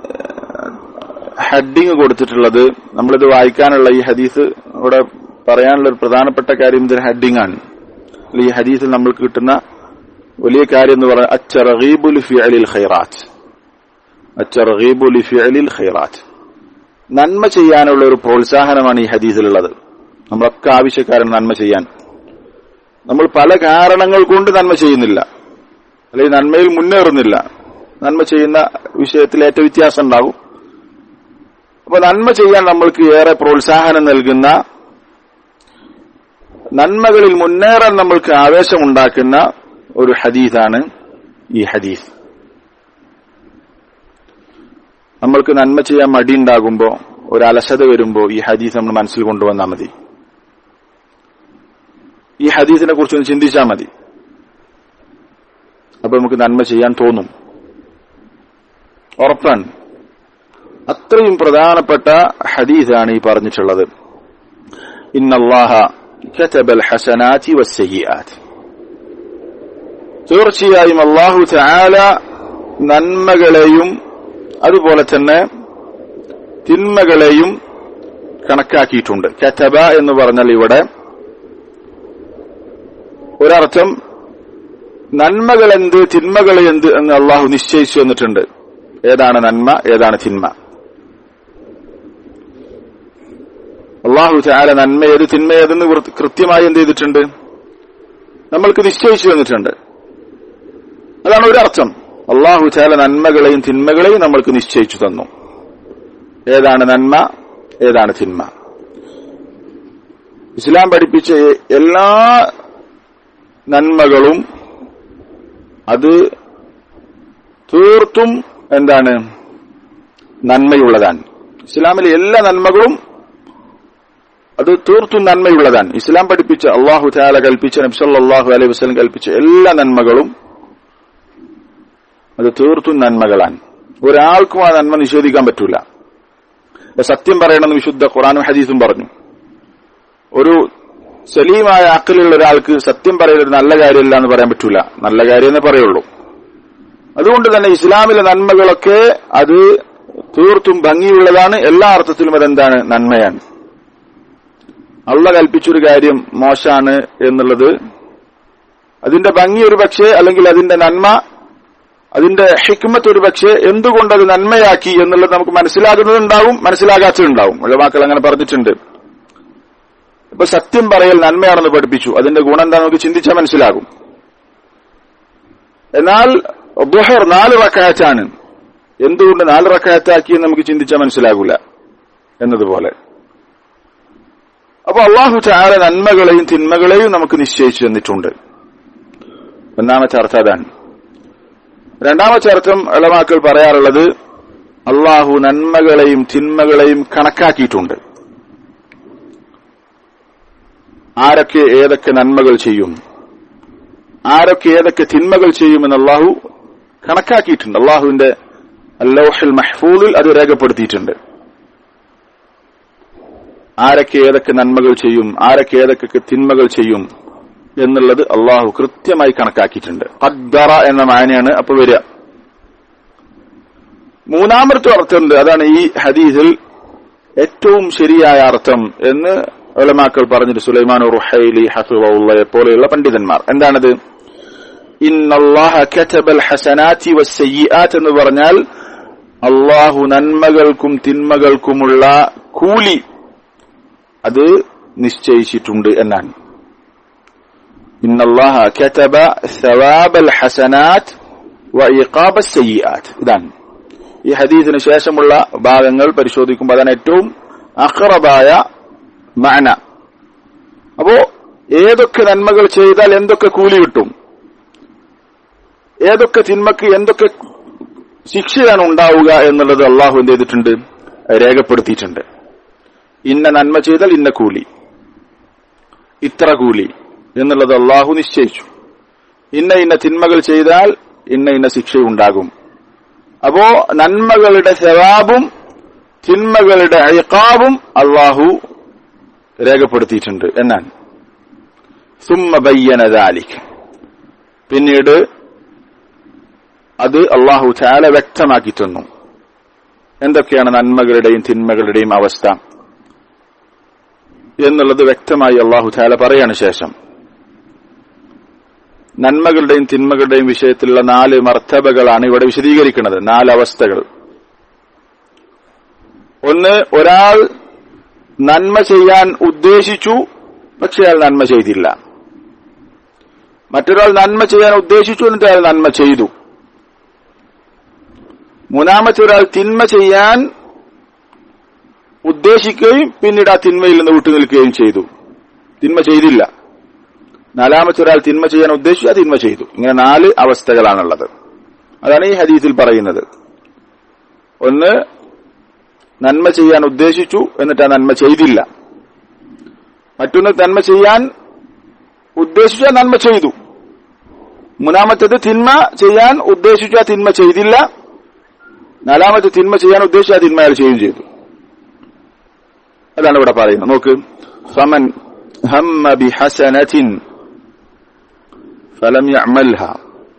ഹെഡിങ് കൊടുത്തിട്ടുള്ളത് നമ്മളിത് വായിക്കാനുള്ള ഈ ഹദീസ് ഇവിടെ പറയാനുള്ള ഒരു പ്രധാനപ്പെട്ട കാര്യം ഇതിന്റെ ഹെഡിങ് ആണ് ഈ ഹദീസിൽ നമ്മൾക്ക് കിട്ടുന്ന വലിയ കാര്യം എന്ന് പറയുന്നത് അച്ചറീബുൽ ഫിഅലിൽ ഖൈറാത്ത് അച്ചറീബുൽ ഫിഅലിൽ ഖൈറാത്ത് നന്മ ചെയ്യാനുള്ള ഒരു പ്രോത്സാഹനമാണ് ഈ ഹദീസിലുള്ളത് നമ്മളൊക്കെ ആവശ്യക്കാരൻ നന്മ ചെയ്യാൻ നമ്മൾ പല കാരണങ്ങൾ കൊണ്ട് നന്മ ചെയ്യുന്നില്ല അല്ലെങ്കിൽ നന്മയിൽ മുന്നേറുന്നില്ല നന്മ ചെയ്യുന്ന വിഷയത്തിൽ ഏറ്റവും വ്യത്യാസം ഉണ്ടാവും അപ്പൊ നന്മ ചെയ്യാൻ നമ്മൾക്ക് ഏറെ പ്രോത്സാഹനം നൽകുന്ന നന്മകളിൽ മുന്നേറാൻ നമ്മൾക്ക് ആവേശമുണ്ടാക്കുന്ന ഒരു ഹദീസാണ് ഈ ഹദീസ് നമ്മൾക്ക് നന്മ ചെയ്യാൻ മടിയുണ്ടാകുമ്പോ ഒരു അലസത വരുമ്പോ ഈ ഹദീസ് നമ്മൾ മനസ്സിൽ കൊണ്ടുവന്നാൽ മതി ഈ ഹദീസിനെ കുറിച്ചൊന്ന് ചിന്തിച്ചാൽ മതി അപ്പൊ നമുക്ക് നന്മ ചെയ്യാൻ തോന്നും ഉറപ്പാണ് അത്രയും പ്രധാനപ്പെട്ട ഹദീസാണ് ഈ പറഞ്ഞിട്ടുള്ളത് ഇന്നല്ലാഹ കതബൽ ഹസനാതി വസ്സയ്യിആത്ത് തീർച്ചയായും അള്ളാഹു ചാല നന്മകളെയും അതുപോലെ തന്നെ തിന്മകളെയും കണക്കാക്കിയിട്ടുണ്ട് കതബ എന്ന് പറഞ്ഞാൽ ഇവിടെ ഒരർത്ഥം നന്മകൾ എന്ത് തിന്മകൾ എന്ത് എന്ന് അള്ളാഹു നിശ്ചയിച്ചു വന്നിട്ടുണ്ട് ഏതാണ് നന്മ ഏതാണ് തിന്മ അള്ളാഹു ചാല നന്മ ഏത് തിന്മ ഏതെന്ന് വൃ- കൃത്യമായി എന്ത് ചെയ്തിട്ടുണ്ട് നമ്മൾക്ക് നിശ്ചയിച്ചു വന്നിട്ടുണ്ട് അതാണ് ഒരർത്ഥം അള്ളാഹു ചാല നന്മകളെയും തിന്മകളെയും നമ്മൾക്ക് നിശ്ചയിച്ചു തന്നു ഏതാണ് നന്മ ഏതാണ് തിന്മ ഇസ്ലാം പഠിപ്പിച്ച എ- എല്ലാ നന്മകളും അത് തീർത്തും എന്താണ് നന്മയുള്ളതാണ് ഇസ്ലാമിലെ എല്ലാ നന്മകളും അത് തീർത്തും നന്മയുള്ളതാണ് ഇസ്ലാം പഠിപ്പിച്ച അള്ളാഹു താല കൽപ്പിച്ച നബ്സല്ലാഹു അലൈഹി വസ്ലം കൽപ്പിച്ച എല്ലാ നന്മകളും അത് തീർത്തും നന്മകളാണ് ഒരാൾക്കും ആ നന്മ നിഷേധിക്കാൻ പറ്റൂല അപ്പൊ സത്യം പറയണമെന്ന് വിശുദ്ധ ഖുറാനും ഹദീസും പറഞ്ഞു ഒരു സലീമായ അക്കലുള്ള ഒരാൾക്ക് സത്യം പറയുന്നത് നല്ല കാര്യമല്ല എന്ന് പറയാൻ പറ്റൂല നല്ല കാര്യമെന്നേ പറയുള്ളൂ അതുകൊണ്ട് തന്നെ ഇസ്ലാമിലെ നന്മകളൊക്കെ അത് തീർത്തും ഭംഗിയുള്ളതാണ് എല്ലാ അർത്ഥത്തിലും അതെന്താണ് നന്മയാണ് അള്ള കൽപ്പിച്ചൊരു കാര്യം മോശാണ് എന്നുള്ളത് അതിന്റെ ഭംഗി ഒരു പക്ഷേ അല്ലെങ്കിൽ അതിന്റെ നന്മ അതിന്റെ ഹിക്മത്ത് ഒരു പക്ഷേ എന്തുകൊണ്ട് അത് നന്മയാക്കി എന്നുള്ളത് നമുക്ക് മനസ്സിലാകുന്നതുണ്ടാവും മനസ്സിലാകാത്തതുണ്ടാവും ഉഴവാക്കൾ അങ്ങനെ പറഞ്ഞിട്ടുണ്ട് ഇപ്പൊ സത്യം പറയൽ നന്മയാണെന്ന് പഠിപ്പിച്ചു അതിന്റെ ഗുണം എന്താ നമുക്ക് ചിന്തിച്ചാൽ മനസ്സിലാകും എന്നാൽ ബുഹർ നാല് റക്കായറ്റാണ് എന്തുകൊണ്ട് നാല് റക്കായത്താക്കി എന്ന് നമുക്ക് ചിന്തിച്ചാൽ മനസ്സിലാകൂല എന്നതുപോലെ അപ്പൊ അള്ളാഹു ചാല നന്മകളെയും തിന്മകളെയും നമുക്ക് നിശ്ചയിച്ചു തന്നിട്ടുണ്ട് ഒന്നാമത്തെ അർത്ഥം അതാണ് രണ്ടാമത്തെ അർത്ഥം ഇളമാക്കൾ പറയാറുള്ളത് അള്ളാഹു നന്മകളെയും തിന്മകളെയും കണക്കാക്കിയിട്ടുണ്ട് ആരൊക്കെ ഏതൊക്കെ നന്മകൾ ചെയ്യും ആരൊക്കെ ഏതൊക്കെ തിന്മകൾ ചെയ്യുമെന്ന് അള്ളാഹു കണക്കാക്കിയിട്ടുണ്ട് അള്ളാഹുവിന്റെ അല്ലൗഹൽ മഹ്ഫൂദിൽ അത് രേഖപ്പെടുത്തിയിട്ടുണ്ട് ആരൊക്കെ ഏതൊക്കെ നന്മകൾ ചെയ്യും ആരൊക്കെ ഏതൊക്കെ തിന്മകൾ ചെയ്യും എന്നുള്ളത് അള്ളാഹു കൃത്യമായി കണക്കാക്കിയിട്ടുണ്ട് അദ്ദറ എന്ന മാനയാണ് അപ്പൊ വരിക മൂന്നാമത്തെ അർത്ഥമുണ്ട് അതാണ് ഈ ഹദീസിൽ ഏറ്റവും ശരിയായ അർത്ഥം എന്ന് ഒലമാക്കൾ പറഞ്ഞിട്ട് സുലൈമാൻ റുഹൈലി ഹസുവയെ പോലെയുള്ള പണ്ഡിതന്മാർ എന്താണത് ഇന്നല്ലാഹ കതബൽ ഹസനാത്തി വസ്സയ്യിആത്ത് എന്ന് പറഞ്ഞാൽ അള്ളാഹു നന്മകൾക്കും തിന്മകൾക്കുമുള്ള കൂലി അത് നിശ്ചയിച്ചിട്ടുണ്ട് എന്നാണ് ഇന്നല്ലാഹ കതബ സവാബൽ ഹസനാത്ത് വ ഇഖാബസ് സയ്യിആത്ത് ഇതാണ് ഈ ഹദീസിന് ശേഷമുള്ള ഭാഗങ്ങൾ പരിശോധിക്കുമ്പോൾ അതാണ് ഏറ്റവും അഖറബായ മഅന അപ്പോ ഏതൊക്കെ നന്മകൾ ചെയ്താൽ എന്തൊക്കെ കൂലി കിട്ടും ഏതൊക്കെ തിന്മക്ക് എന്തൊക്കെ ശിക്ഷയാണ് ഉണ്ടാവുക എന്നുള്ളത് അള്ളാഹു എന്ത് ചെയ്തിട്ടുണ്ട് രേഖപ്പെടുത്തിയിട്ടുണ്ട് ഇന്ന നന്മ ചെയ്താൽ ഇന്ന കൂലി ഇത്ര കൂലി എന്നുള്ളത് അള്ളാഹു നിശ്ചയിച്ചു ഇന്ന ഇന്ന തിന്മകൾ ചെയ്താൽ ഇന്ന ഇന്ന ശിക്ഷയുണ്ടാകും അപ്പോ നന്മകളുടെ സവാബും തിന്മകളുടെ അയക്കാവും അള്ളാഹു രേഖപ്പെടുത്തിയിട്ടുണ്ട് എന്നാണ് സുമ്മ ബയ്യന ദാലിക് പിന്നീട് അത് അള്ളാഹു ചാല വ്യക്തമാക്കി തന്നു എന്തൊക്കെയാണ് നന്മകളുടെയും തിന്മകളുടെയും അവസ്ഥ എന്നുള്ളത് വ്യക്തമായി അള്ളാഹു ചാല പറയാണ് ശേഷം നന്മകളുടെയും തിന്മകളുടെയും വിഷയത്തിലുള്ള നാല് മർത്തബകളാണ് ഇവിടെ വിശദീകരിക്കുന്നത് നാല് അവസ്ഥകൾ ഒന്ന് ഒരാൾ നന്മ ചെയ്യാൻ ഉദ്ദേശിച്ചു പക്ഷെ അയാൾ നന്മ ചെയ്തില്ല മറ്റൊരാൾ നന്മ ചെയ്യാൻ ഉദ്ദേശിച്ചു എന്നിട്ട് അയാൾ നന്മ ചെയ്തു മൂന്നാമത്തെ ഒരാൾ തിന്മ ചെയ്യാൻ ഉദ്ദേശിക്കുകയും പിന്നീട് ആ തിന്മയിൽ നിന്ന് വിട്ടുനിൽക്കുകയും ചെയ്തു തിന്മ ചെയ്തില്ല നാലാമത്തെ ഒരാൾ തിന്മ ചെയ്യാൻ ഉദ്ദേശിച്ചു ആ തിന്മ ചെയ്തു ഇങ്ങനെ നാല് അവസ്ഥകളാണുള്ളത് അതാണ് ഈ ഹദീസിൽ പറയുന്നത് ഒന്ന് നന്മ ചെയ്യാൻ ഉദ്ദേശിച്ചു എന്നിട്ട് ആ നന്മ ചെയ്തില്ല മറ്റൊന്ന് നന്മ ചെയ്യാൻ ഉദ്ദേശിച്ചു ആ നന്മ ചെയ്തു മൂന്നാമത്തേത് തിന്മ ചെയ്യാൻ ഉദ്ദേശിച്ചു ആ തിന്മ ചെയ്തില്ല നാലാമത്തെ തിന്മ ചെയ്യാൻ ഉദ്ദേശിച്ച ആ തിന്മ അയാൾ ചെയ്യുകയും ചെയ്തു അതാണ് ഇവിടെ പറയുന്നത് നോക്ക് ഫമൻ ഹമ്മ ബിഹസനത്തിൻ فلم يعملها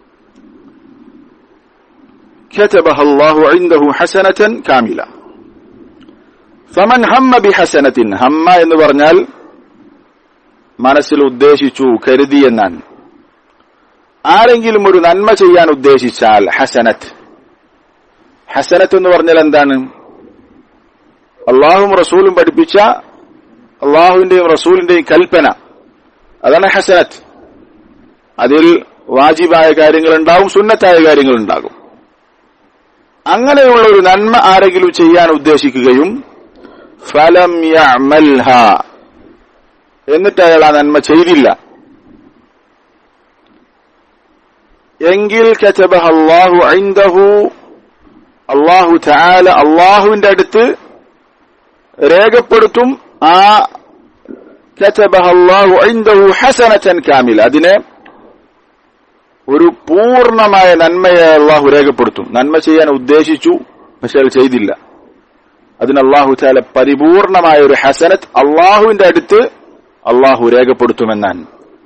كتبها الله عنده حسنة كاملة فمن هم بحسنة هم എന്ന് പറഞ്ഞാൽ മനസ്സിൽ ഉദ്ദേശിച്ചു കരുതി എന്നാണ് ആരെങ്കിലും ഒരു നന്മ ചെയ്യാൻ ഉദ്ദേശിച്ചാൽ ഹസനത്ത് ഹസനത്ത് എന്ന് പറഞ്ഞാൽ എന്താണ് അള്ളാഹും റസൂലും പഠിപ്പിച്ച അള്ളാഹുവിന്റെയും റസൂലിന്റെയും കൽപ്പന അതാണ് ഹസനത്ത് അതിൽ വാജിബായ കാര്യങ്ങളുണ്ടാവും സുന്നത്തായ കാര്യങ്ങളുണ്ടാകും അങ്ങനെയുള്ള ഒരു നന്മ ആരെങ്കിലും ചെയ്യാൻ ഉദ്ദേശിക്കുകയും ഫലം യമൽഹ എന്നിട്ട് അയാൾ ആ നന്മ ചെയ്തില്ല എങ്കിൽ കച്ചബഹ അള്ളാഹു ഐന്ദഹു അള്ളാഹു ചാല അള്ളാഹുവിന്റെ അടുത്ത് രേഖപ്പെടുത്തും ആ കച്ചബഹ അള്ളാഹു ഐന്ദഹു ഹസനച്ചൻ കാമിൽ അതിനെ ഒരു പൂർണ്ണമായ നന്മയെ അള്ളാഹു രേഖപ്പെടുത്തും നന്മ ചെയ്യാൻ ഉദ്ദേശിച്ചു പക്ഷെ അത് ചെയ്തില്ല അതിന് അള്ളാഹു ചാല പരിപൂർണമായ ഒരു ഹസനത്ത് അള്ളാഹുവിന്റെ അടുത്ത് അള്ളാഹു രേഖപ്പെടുത്തുമെന്നാണ്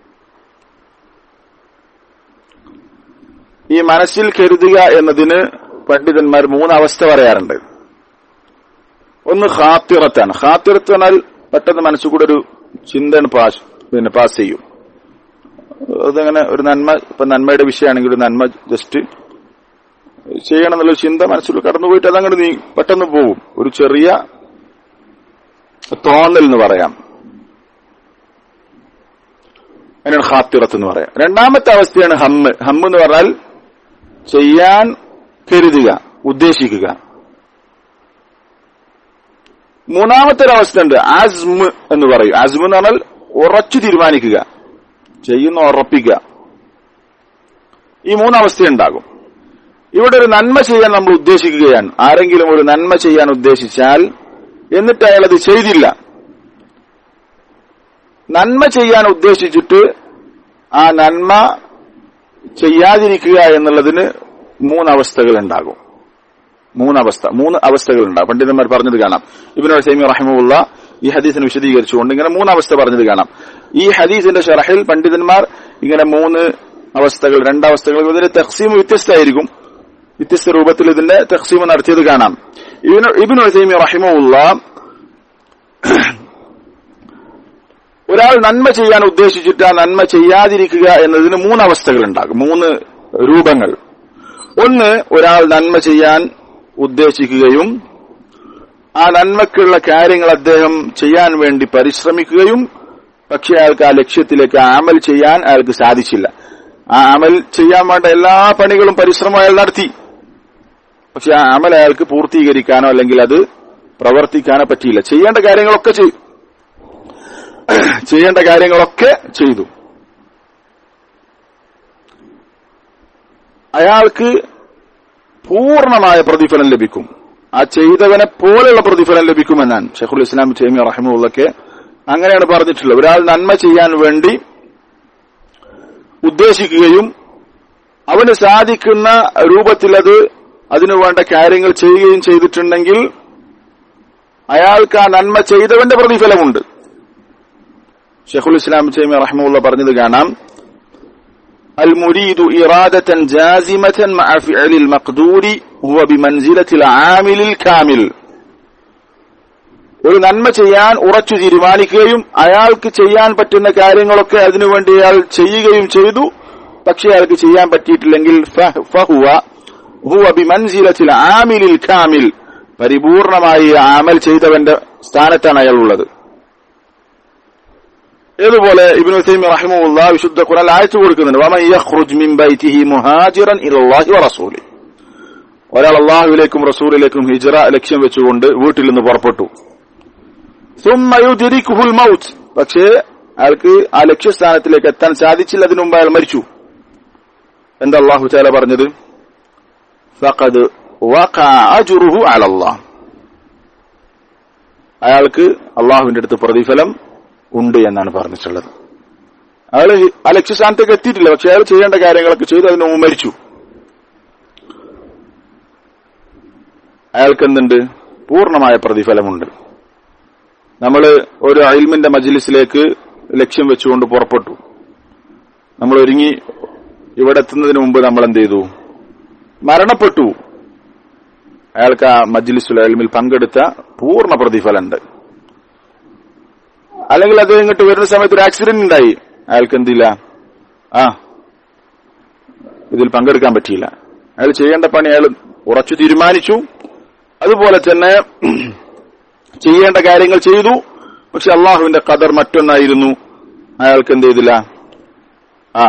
ഈ മനസ്സിൽ കരുതുക എന്നതിന് പണ്ഡിതന്മാർ മൂന്ന് അവസ്ഥ പറയാറുണ്ട് ഒന്ന് ഹാത്തിറത്താണ് ഹാത്തിറത്ത് എന്നാൽ പെട്ടെന്ന് മനസ്സുകൂടെ ഒരു ചിന്തയാണ് പാസ് പിന്നെ പാസ് ചെയ്യും അതങ്ങനെ ഒരു നന്മ ഇപ്പൊ നന്മയുടെ വിഷയമാണെങ്കിൽ ഒരു നന്മ ജസ്റ്റ് ചെയ്യണം എന്നുള്ള ചിന്ത മനസ്സിൽ കടന്നുപോയിട്ട് അതങ്ങോട്ട് നീ പെട്ടെന്ന് പോകും ഒരു ചെറിയ തോന്നൽ എന്ന് പറയാം അതിനാണ് ഹാത്തിറത്ത് എന്ന് പറയാം രണ്ടാമത്തെ അവസ്ഥയാണ് ഹമ്മ് ഹമ്മ് എന്ന് പറഞ്ഞാൽ ചെയ്യാൻ കരുതുക ഉദ്ദേശിക്കുക മൂന്നാമത്തെ ഒരു അവസ്ഥ ഉണ്ട് ആസ്മ് എന്ന് പറയും ആസ്മ് എന്ന് പറഞ്ഞാൽ ഉറച്ചു തീരുമാനിക്കുക ചെയ്യുന്ന ഉറപ്പിക്കുക ഈ മൂന്നവസ്ഥയുണ്ടാകും ഇവിടെ ഒരു നന്മ ചെയ്യാൻ നമ്മൾ ഉദ്ദേശിക്കുകയാണ് ആരെങ്കിലും ഒരു നന്മ ചെയ്യാൻ ഉദ്ദേശിച്ചാൽ എന്നിട്ട് അയാൾ അത് ചെയ്തില്ല നന്മ ചെയ്യാൻ ഉദ്ദേശിച്ചിട്ട് ആ നന്മ ചെയ്യാതിരിക്കുക എന്നുള്ളതിന് മൂന്നവസ്ഥകൾ ഉണ്ടാകും മൂന്നവസ്ഥ മൂന്ന് അവസ്ഥകൾ ഉണ്ടാകും പണ്ഡിതന്മാർ പറഞ്ഞത് കാണാം ഇബിനോ സൈമി റഹിമുള്ള ഈ ഹദീസിനെ വിശദീകരിച്ചുകൊണ്ട് ഇങ്ങനെ മൂന്നവസ്ഥ പറഞ്ഞത് കാണാം ഈ ഹദീസിന്റെ ഷറഹിൽ പണ്ഡിതന്മാർ ഇങ്ങനെ മൂന്ന് അവസ്ഥകൾ രണ്ടവസ്ഥകൾ ഇതിന്റെ തഖ്സീം വ്യത്യസ്തമായിരിക്കും വ്യത്യസ്ത രൂപത്തിൽ ഇതിന്റെ തഖ്സീം നടത്തിയത് കാണാം ഇബിൻ സൈമി റഹിമുള്ള ഒരാൾ നന്മ ചെയ്യാൻ ഉദ്ദേശിച്ചിട്ട് ആ നന്മ ചെയ്യാതിരിക്കുക എന്നതിന് മൂന്നവസ്ഥകൾ ഉണ്ടാകും മൂന്ന് രൂപങ്ങൾ ഒന്ന് ഒരാൾ നന്മ ചെയ്യാൻ ഉദ്ദേശിക്കുകയും ആ നന്മക്കുള്ള കാര്യങ്ങൾ അദ്ദേഹം ചെയ്യാൻ വേണ്ടി പരിശ്രമിക്കുകയും പക്ഷെ അയാൾക്ക് ആ ലക്ഷ്യത്തിലേക്ക് ആ അമൽ ചെയ്യാൻ അയാൾക്ക് സാധിച്ചില്ല ആ അമൽ ചെയ്യാൻ വേണ്ട എല്ലാ പണികളും പരിശ്രമം അയാൾ നടത്തി പക്ഷെ ആ അമൽ അയാൾക്ക് പൂർത്തീകരിക്കാനോ അല്ലെങ്കിൽ അത് പ്രവർത്തിക്കാനോ പറ്റിയില്ല ചെയ്യേണ്ട കാര്യങ്ങളൊക്കെ ചെയ്തു ചെയ്യേണ്ട കാര്യങ്ങളൊക്കെ ചെയ്തു അയാൾക്ക് പൂർണ്ണമായ പ്രതിഫലം ലഭിക്കും ആ ചെയ്തവനെ പോലെയുള്ള പ്രതിഫലം ലഭിക്കുമെന്നാണ് ഷെഖുൽ ഇസ്ലാം ചേമി റഹിമുള്ളൊക്കെ അങ്ങനെയാണ് പറഞ്ഞിട്ടുള്ളത് ഒരാൾ നന്മ ചെയ്യാൻ വേണ്ടി ഉദ്ദേശിക്കുകയും അവന് സാധിക്കുന്ന രൂപത്തിൽ അത് അതിനു വേണ്ട കാര്യങ്ങൾ ചെയ്യുകയും ചെയ്തിട്ടുണ്ടെങ്കിൽ അയാൾക്ക് ആ നന്മ ചെയ്തവന്റെ പ്രതിഫലമുണ്ട് ഷെഖുൽ ഇസ്ലാം ചേമി റഹ്മുള്ള പറഞ്ഞത് കാണാം المريد إرادة جازمة مع فعل المقدور هو بمنزلة العامل الكامل ഒരു നന്മ ചെയ്യാൻ ഉറച്ചു തീരുമാനിക്കുകയും അയാൾക്ക് ചെയ്യാൻ പറ്റുന്ന കാര്യങ്ങളൊക്കെ അതിനുവേണ്ടി അയാൾ ചെയ്യുകയും ചെയ്തു പക്ഷെ അയാൾക്ക് ചെയ്യാൻ പറ്റിയിട്ടില്ലെങ്കിൽ ഫഹുവ ഹുവ ബിമൻസിലത്തിൽ ആമിലിൽ കാമിൽ പരിപൂർണമായി ആമൽ ചെയ്തവന്റെ സ്ഥാനത്താണ് അയാൾ ഉള്ളത് ഇതുപോലെ ഇബ്നു തൈമി റഹിമഹുല്ല വിശുദ്ധ ഖുർആൻ ആയത്ത് കൊടുക്കുന്നുണ്ട് വമൻ യഖ്റുജ് മിൻ ബൈതിഹി മുഹാജിറൻ ഇലല്ലാഹി വറസൂലി ഒരാൾ അള്ളാഹുവിലേക്കും റസൂലിലേക്കും ഹിജ്റ ലക്ഷ്യം വെച്ചുകൊണ്ട് വീട്ടിൽ നിന്ന് പുറപ്പെട്ടു സുമ്മ യുദ്രിക്കുഹുൽ മൗത്ത് പക്ഷേ അയാൾക്ക് ആ ലക്ഷ്യസ്ഥാനത്തിലേക്ക് എത്താൻ സാധിച്ചില്ല അതിനു മുമ്പ് അയാൾ മരിച്ചു എന്താ അള്ളാഹു ചാല പറഞ്ഞത് ഫഖദ് വഖഅ അജ്റുഹു അലല്ലാഹ് അയാൾക്ക് അള്ളാഹുവിന്റെ അടുത്ത് പ്രതിഫലം ഉണ്ട് എന്നാണ് പറഞ്ഞിട്ടുള്ളത് അയാൾ ആ ലക്ഷ്യസ്ഥാനത്തേക്ക് എത്തിയിട്ടില്ല പക്ഷെ അയാൾ ചെയ്യേണ്ട കാര്യങ്ങളൊക്കെ ചെയ്തു അതിന് മുമ്പ് മരിച്ചു അയാൾക്ക് എന്തുണ്ട് പൂർണ്ണമായ പ്രതിഫലമുണ്ട് നമ്മൾ ഒരു അയിൽമിന്റെ മജ്ലിസിലേക്ക് ലക്ഷ്യം വെച്ചുകൊണ്ട് പുറപ്പെട്ടു നമ്മൾ ഒരുങ്ങി ഇവിടെ എത്തുന്നതിന് മുമ്പ് നമ്മൾ എന്ത് ചെയ്തു മരണപ്പെട്ടു അയാൾക്ക് ആ മജ്ലിസുൽ അൽമിൽ പങ്കെടുത്ത പൂർണ്ണ പ്രതിഫലമുണ്ട് അല്ലെങ്കിൽ അത് ഇങ്ങോട്ട് വരുന്ന സമയത്ത് ഒരു ആക്സിഡന്റ് ഉണ്ടായി അയാൾക്ക് എന്തില്ല ആ ഇതിൽ പങ്കെടുക്കാൻ പറ്റിയില്ല അയാൾ ചെയ്യേണ്ട പണി അയാൾ ഉറച്ചു തീരുമാനിച്ചു അതുപോലെ തന്നെ ചെയ്യേണ്ട കാര്യങ്ങൾ ചെയ്തു പക്ഷെ അള്ളാഹുവിന്റെ കദർ മറ്റൊന്നായിരുന്നു അയാൾക്ക് എന്ത് ചെയ്തില്ല ആ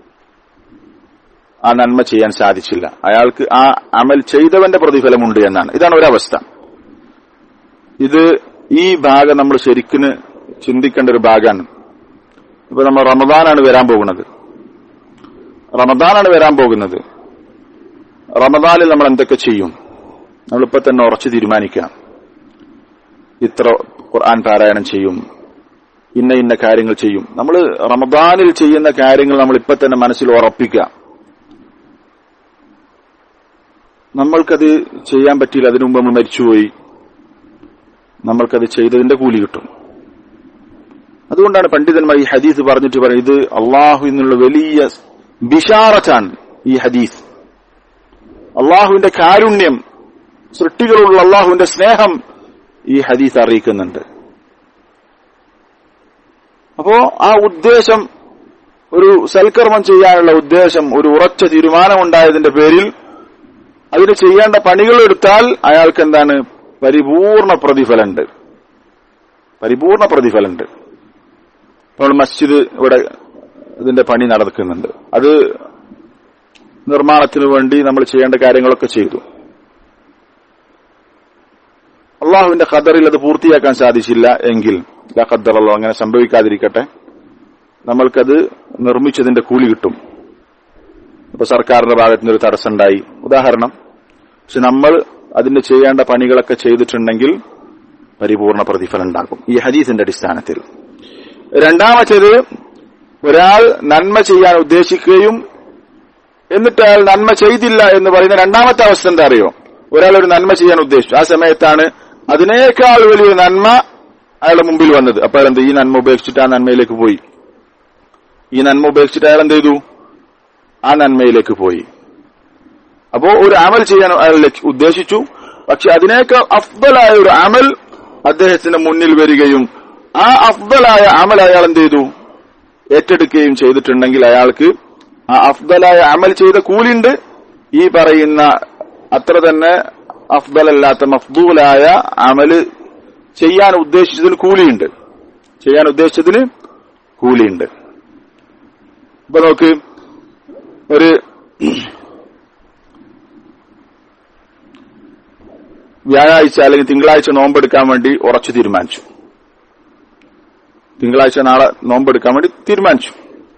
ആ നന്മ ചെയ്യാൻ സാധിച്ചില്ല അയാൾക്ക് ആ അമൽ ചെയ്തവന്റെ പ്രതിഫലമുണ്ട് എന്നാണ് ഇതാണ് ഒരവസ്ഥ ഇത് ഈ ഭാഗം നമ്മൾ ശരിക്കിന് ചിന്തിക്കേണ്ട ഒരു ഭാഗമാണ് ഇപ്പൊ നമ്മൾ റമദാനാണ് വരാൻ പോകുന്നത് റമദാനാണ് വരാൻ പോകുന്നത് റമദാനിൽ നമ്മൾ എന്തൊക്കെ ചെയ്യും നമ്മളിപ്പോ തന്നെ ഉറച്ചു തീരുമാനിക്കാം ഇത്ര ഖുർആൻ പാരായണം ചെയ്യും ഇന്ന ഇന്ന കാര്യങ്ങൾ ചെയ്യും നമ്മൾ റമദാനിൽ ചെയ്യുന്ന കാര്യങ്ങൾ നമ്മൾ ഇപ്പൊ തന്നെ മനസ്സിൽ ഉറപ്പിക്കുക നമ്മൾക്കത് ചെയ്യാൻ പറ്റിയില്ല അതിനു മുമ്പ് നമ്മൾ മരിച്ചുപോയി നമ്മൾക്കത് ചെയ്തതിന്റെ കൂലി കിട്ടും അതുകൊണ്ടാണ് പണ്ഡിതന്മാർ ഈ ഹദീസ് പറഞ്ഞിട്ട് പറയുന്നത് ഇത് അള്ളാഹു എന്നുള്ള വലിയ ബിഷാറത്താണ് ഈ ഹദീസ് അള്ളാഹുവിന്റെ കാരുണ്യം സൃഷ്ടികളുള്ള അള്ളാഹുവിന്റെ സ്നേഹം ഈ ഹദീസ് അറിയിക്കുന്നുണ്ട് അപ്പോ ആ ഉദ്ദേശം ഒരു സൽക്കർമ്മം ചെയ്യാനുള്ള ഉദ്ദേശം ഒരു ഉറച്ച തീരുമാനമുണ്ടായതിന്റെ പേരിൽ അതിന് ചെയ്യേണ്ട പണികൾ എടുത്താൽ അയാൾക്ക് എന്താണ് പരിപൂർണ പ്രതിഫലമുണ്ട് പരിപൂർണ പ്രതിഫലമുണ്ട് നമ്മൾ മസ്ജിദ് ഇവിടെ ഇതിന്റെ പണി നടക്കുന്നുണ്ട് അത് നിർമ്മാണത്തിന് വേണ്ടി നമ്മൾ ചെയ്യേണ്ട കാര്യങ്ങളൊക്കെ ചെയ്തു അള്ളാഹുവിന്റെ ഖദറിൽ അത് പൂർത്തിയാക്കാൻ സാധിച്ചില്ല എങ്കിൽ ഖദ്ദറല്ലോ അങ്ങനെ സംഭവിക്കാതിരിക്കട്ടെ നമ്മൾക്കത് നിർമ്മിച്ചതിന്റെ കൂലി കിട്ടും ഇപ്പൊ സർക്കാരിന്റെ ഭാഗത്ത് നിന്ന് ഒരു തടസ്സമുണ്ടായി ഉദാഹരണം പക്ഷെ നമ്മൾ അതിന് ചെയ്യേണ്ട പണികളൊക്കെ ചെയ്തിട്ടുണ്ടെങ്കിൽ പരിപൂർണ പ്രതിഫലം ഉണ്ടാകും ഈ ഹദീസിന്റെ അടിസ്ഥാനത്തിൽ രണ്ടാമത്തേത് ഒരാൾ നന്മ ചെയ്യാൻ ഉദ്ദേശിക്കുകയും എന്നിട്ട് അയാൾ നന്മ ചെയ്തില്ല എന്ന് പറയുന്ന രണ്ടാമത്തെ അവസ്ഥ എന്താ അറിയോ ഒരാൾ ഒരു നന്മ ചെയ്യാൻ ഉദ്ദേശിച്ചു ആ സമയത്താണ് അതിനേക്കാൾ വലിയൊരു നന്മ അയാളുടെ മുമ്പിൽ വന്നത് അപ്പൊ അയാൾ എന്ത് ഈ നന്മ ഉപേക്ഷിച്ചിട്ട് ആ നന്മയിലേക്ക് പോയി ഈ നന്മ ഉപേക്ഷിച്ചിട്ട് അയാൾ എന്ത് ചെയ്തു ആ നന്മയിലേക്ക് പോയി അപ്പോ ഒരു അമൽ ചെയ്യാൻ അയാൾ ഉദ്ദേശിച്ചു പക്ഷെ അതിനേക്കാൾ അഫ്ദലായ ഒരു അമൽ അദ്ദേഹത്തിന്റെ മുന്നിൽ വരികയും ആ അഫ്ദലായ അമൽ അയാൾ എന്ത് ചെയ്തു ഏറ്റെടുക്കുകയും ചെയ്തിട്ടുണ്ടെങ്കിൽ അയാൾക്ക് ആ അഫ്ദലായ അമൽ ചെയ്ത കൂലിണ്ട് ഈ പറയുന്ന അത്ര തന്നെ അഫ്ദലല്ലാത്ത മഫ്ദൂലായ അമല് ചെയ്യാൻ ഉദ്ദേശിച്ചതിന് കൂലിയുണ്ട് ചെയ്യാൻ ഉദ്ദേശിച്ചതിന് കൂലിയുണ്ട് ഇപ്പൊ നോക്ക് ഒരു വ്യാഴാഴ്ച അല്ലെങ്കിൽ തിങ്കളാഴ്ച നോമ്പെടുക്കാൻ വേണ്ടി ഉറച്ചു തീരുമാനിച്ചു തിങ്കളാഴ്ച നാളെ നോമ്പെടുക്കാൻ വേണ്ടി തീരുമാനിച്ചു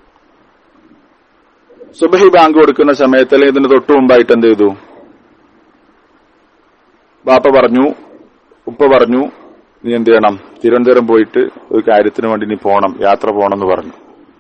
സുബഹി ബാങ്ക് കൊടുക്കുന്ന സമയത്ത് അല്ലെങ്കിൽ ഇതിന് തൊട്ടു മുമ്പായിട്ട് എന്ത് ചെയ്തു ബാപ്പ പറഞ്ഞു ഉപ്പ പറഞ്ഞു നീ എന്ത് ചെയ്യണം തിരുവനന്തപുരം പോയിട്ട് ഒരു കാര്യത്തിന് വേണ്ടി നീ പോണം യാത്ര പോണം എന്ന് പറഞ്ഞു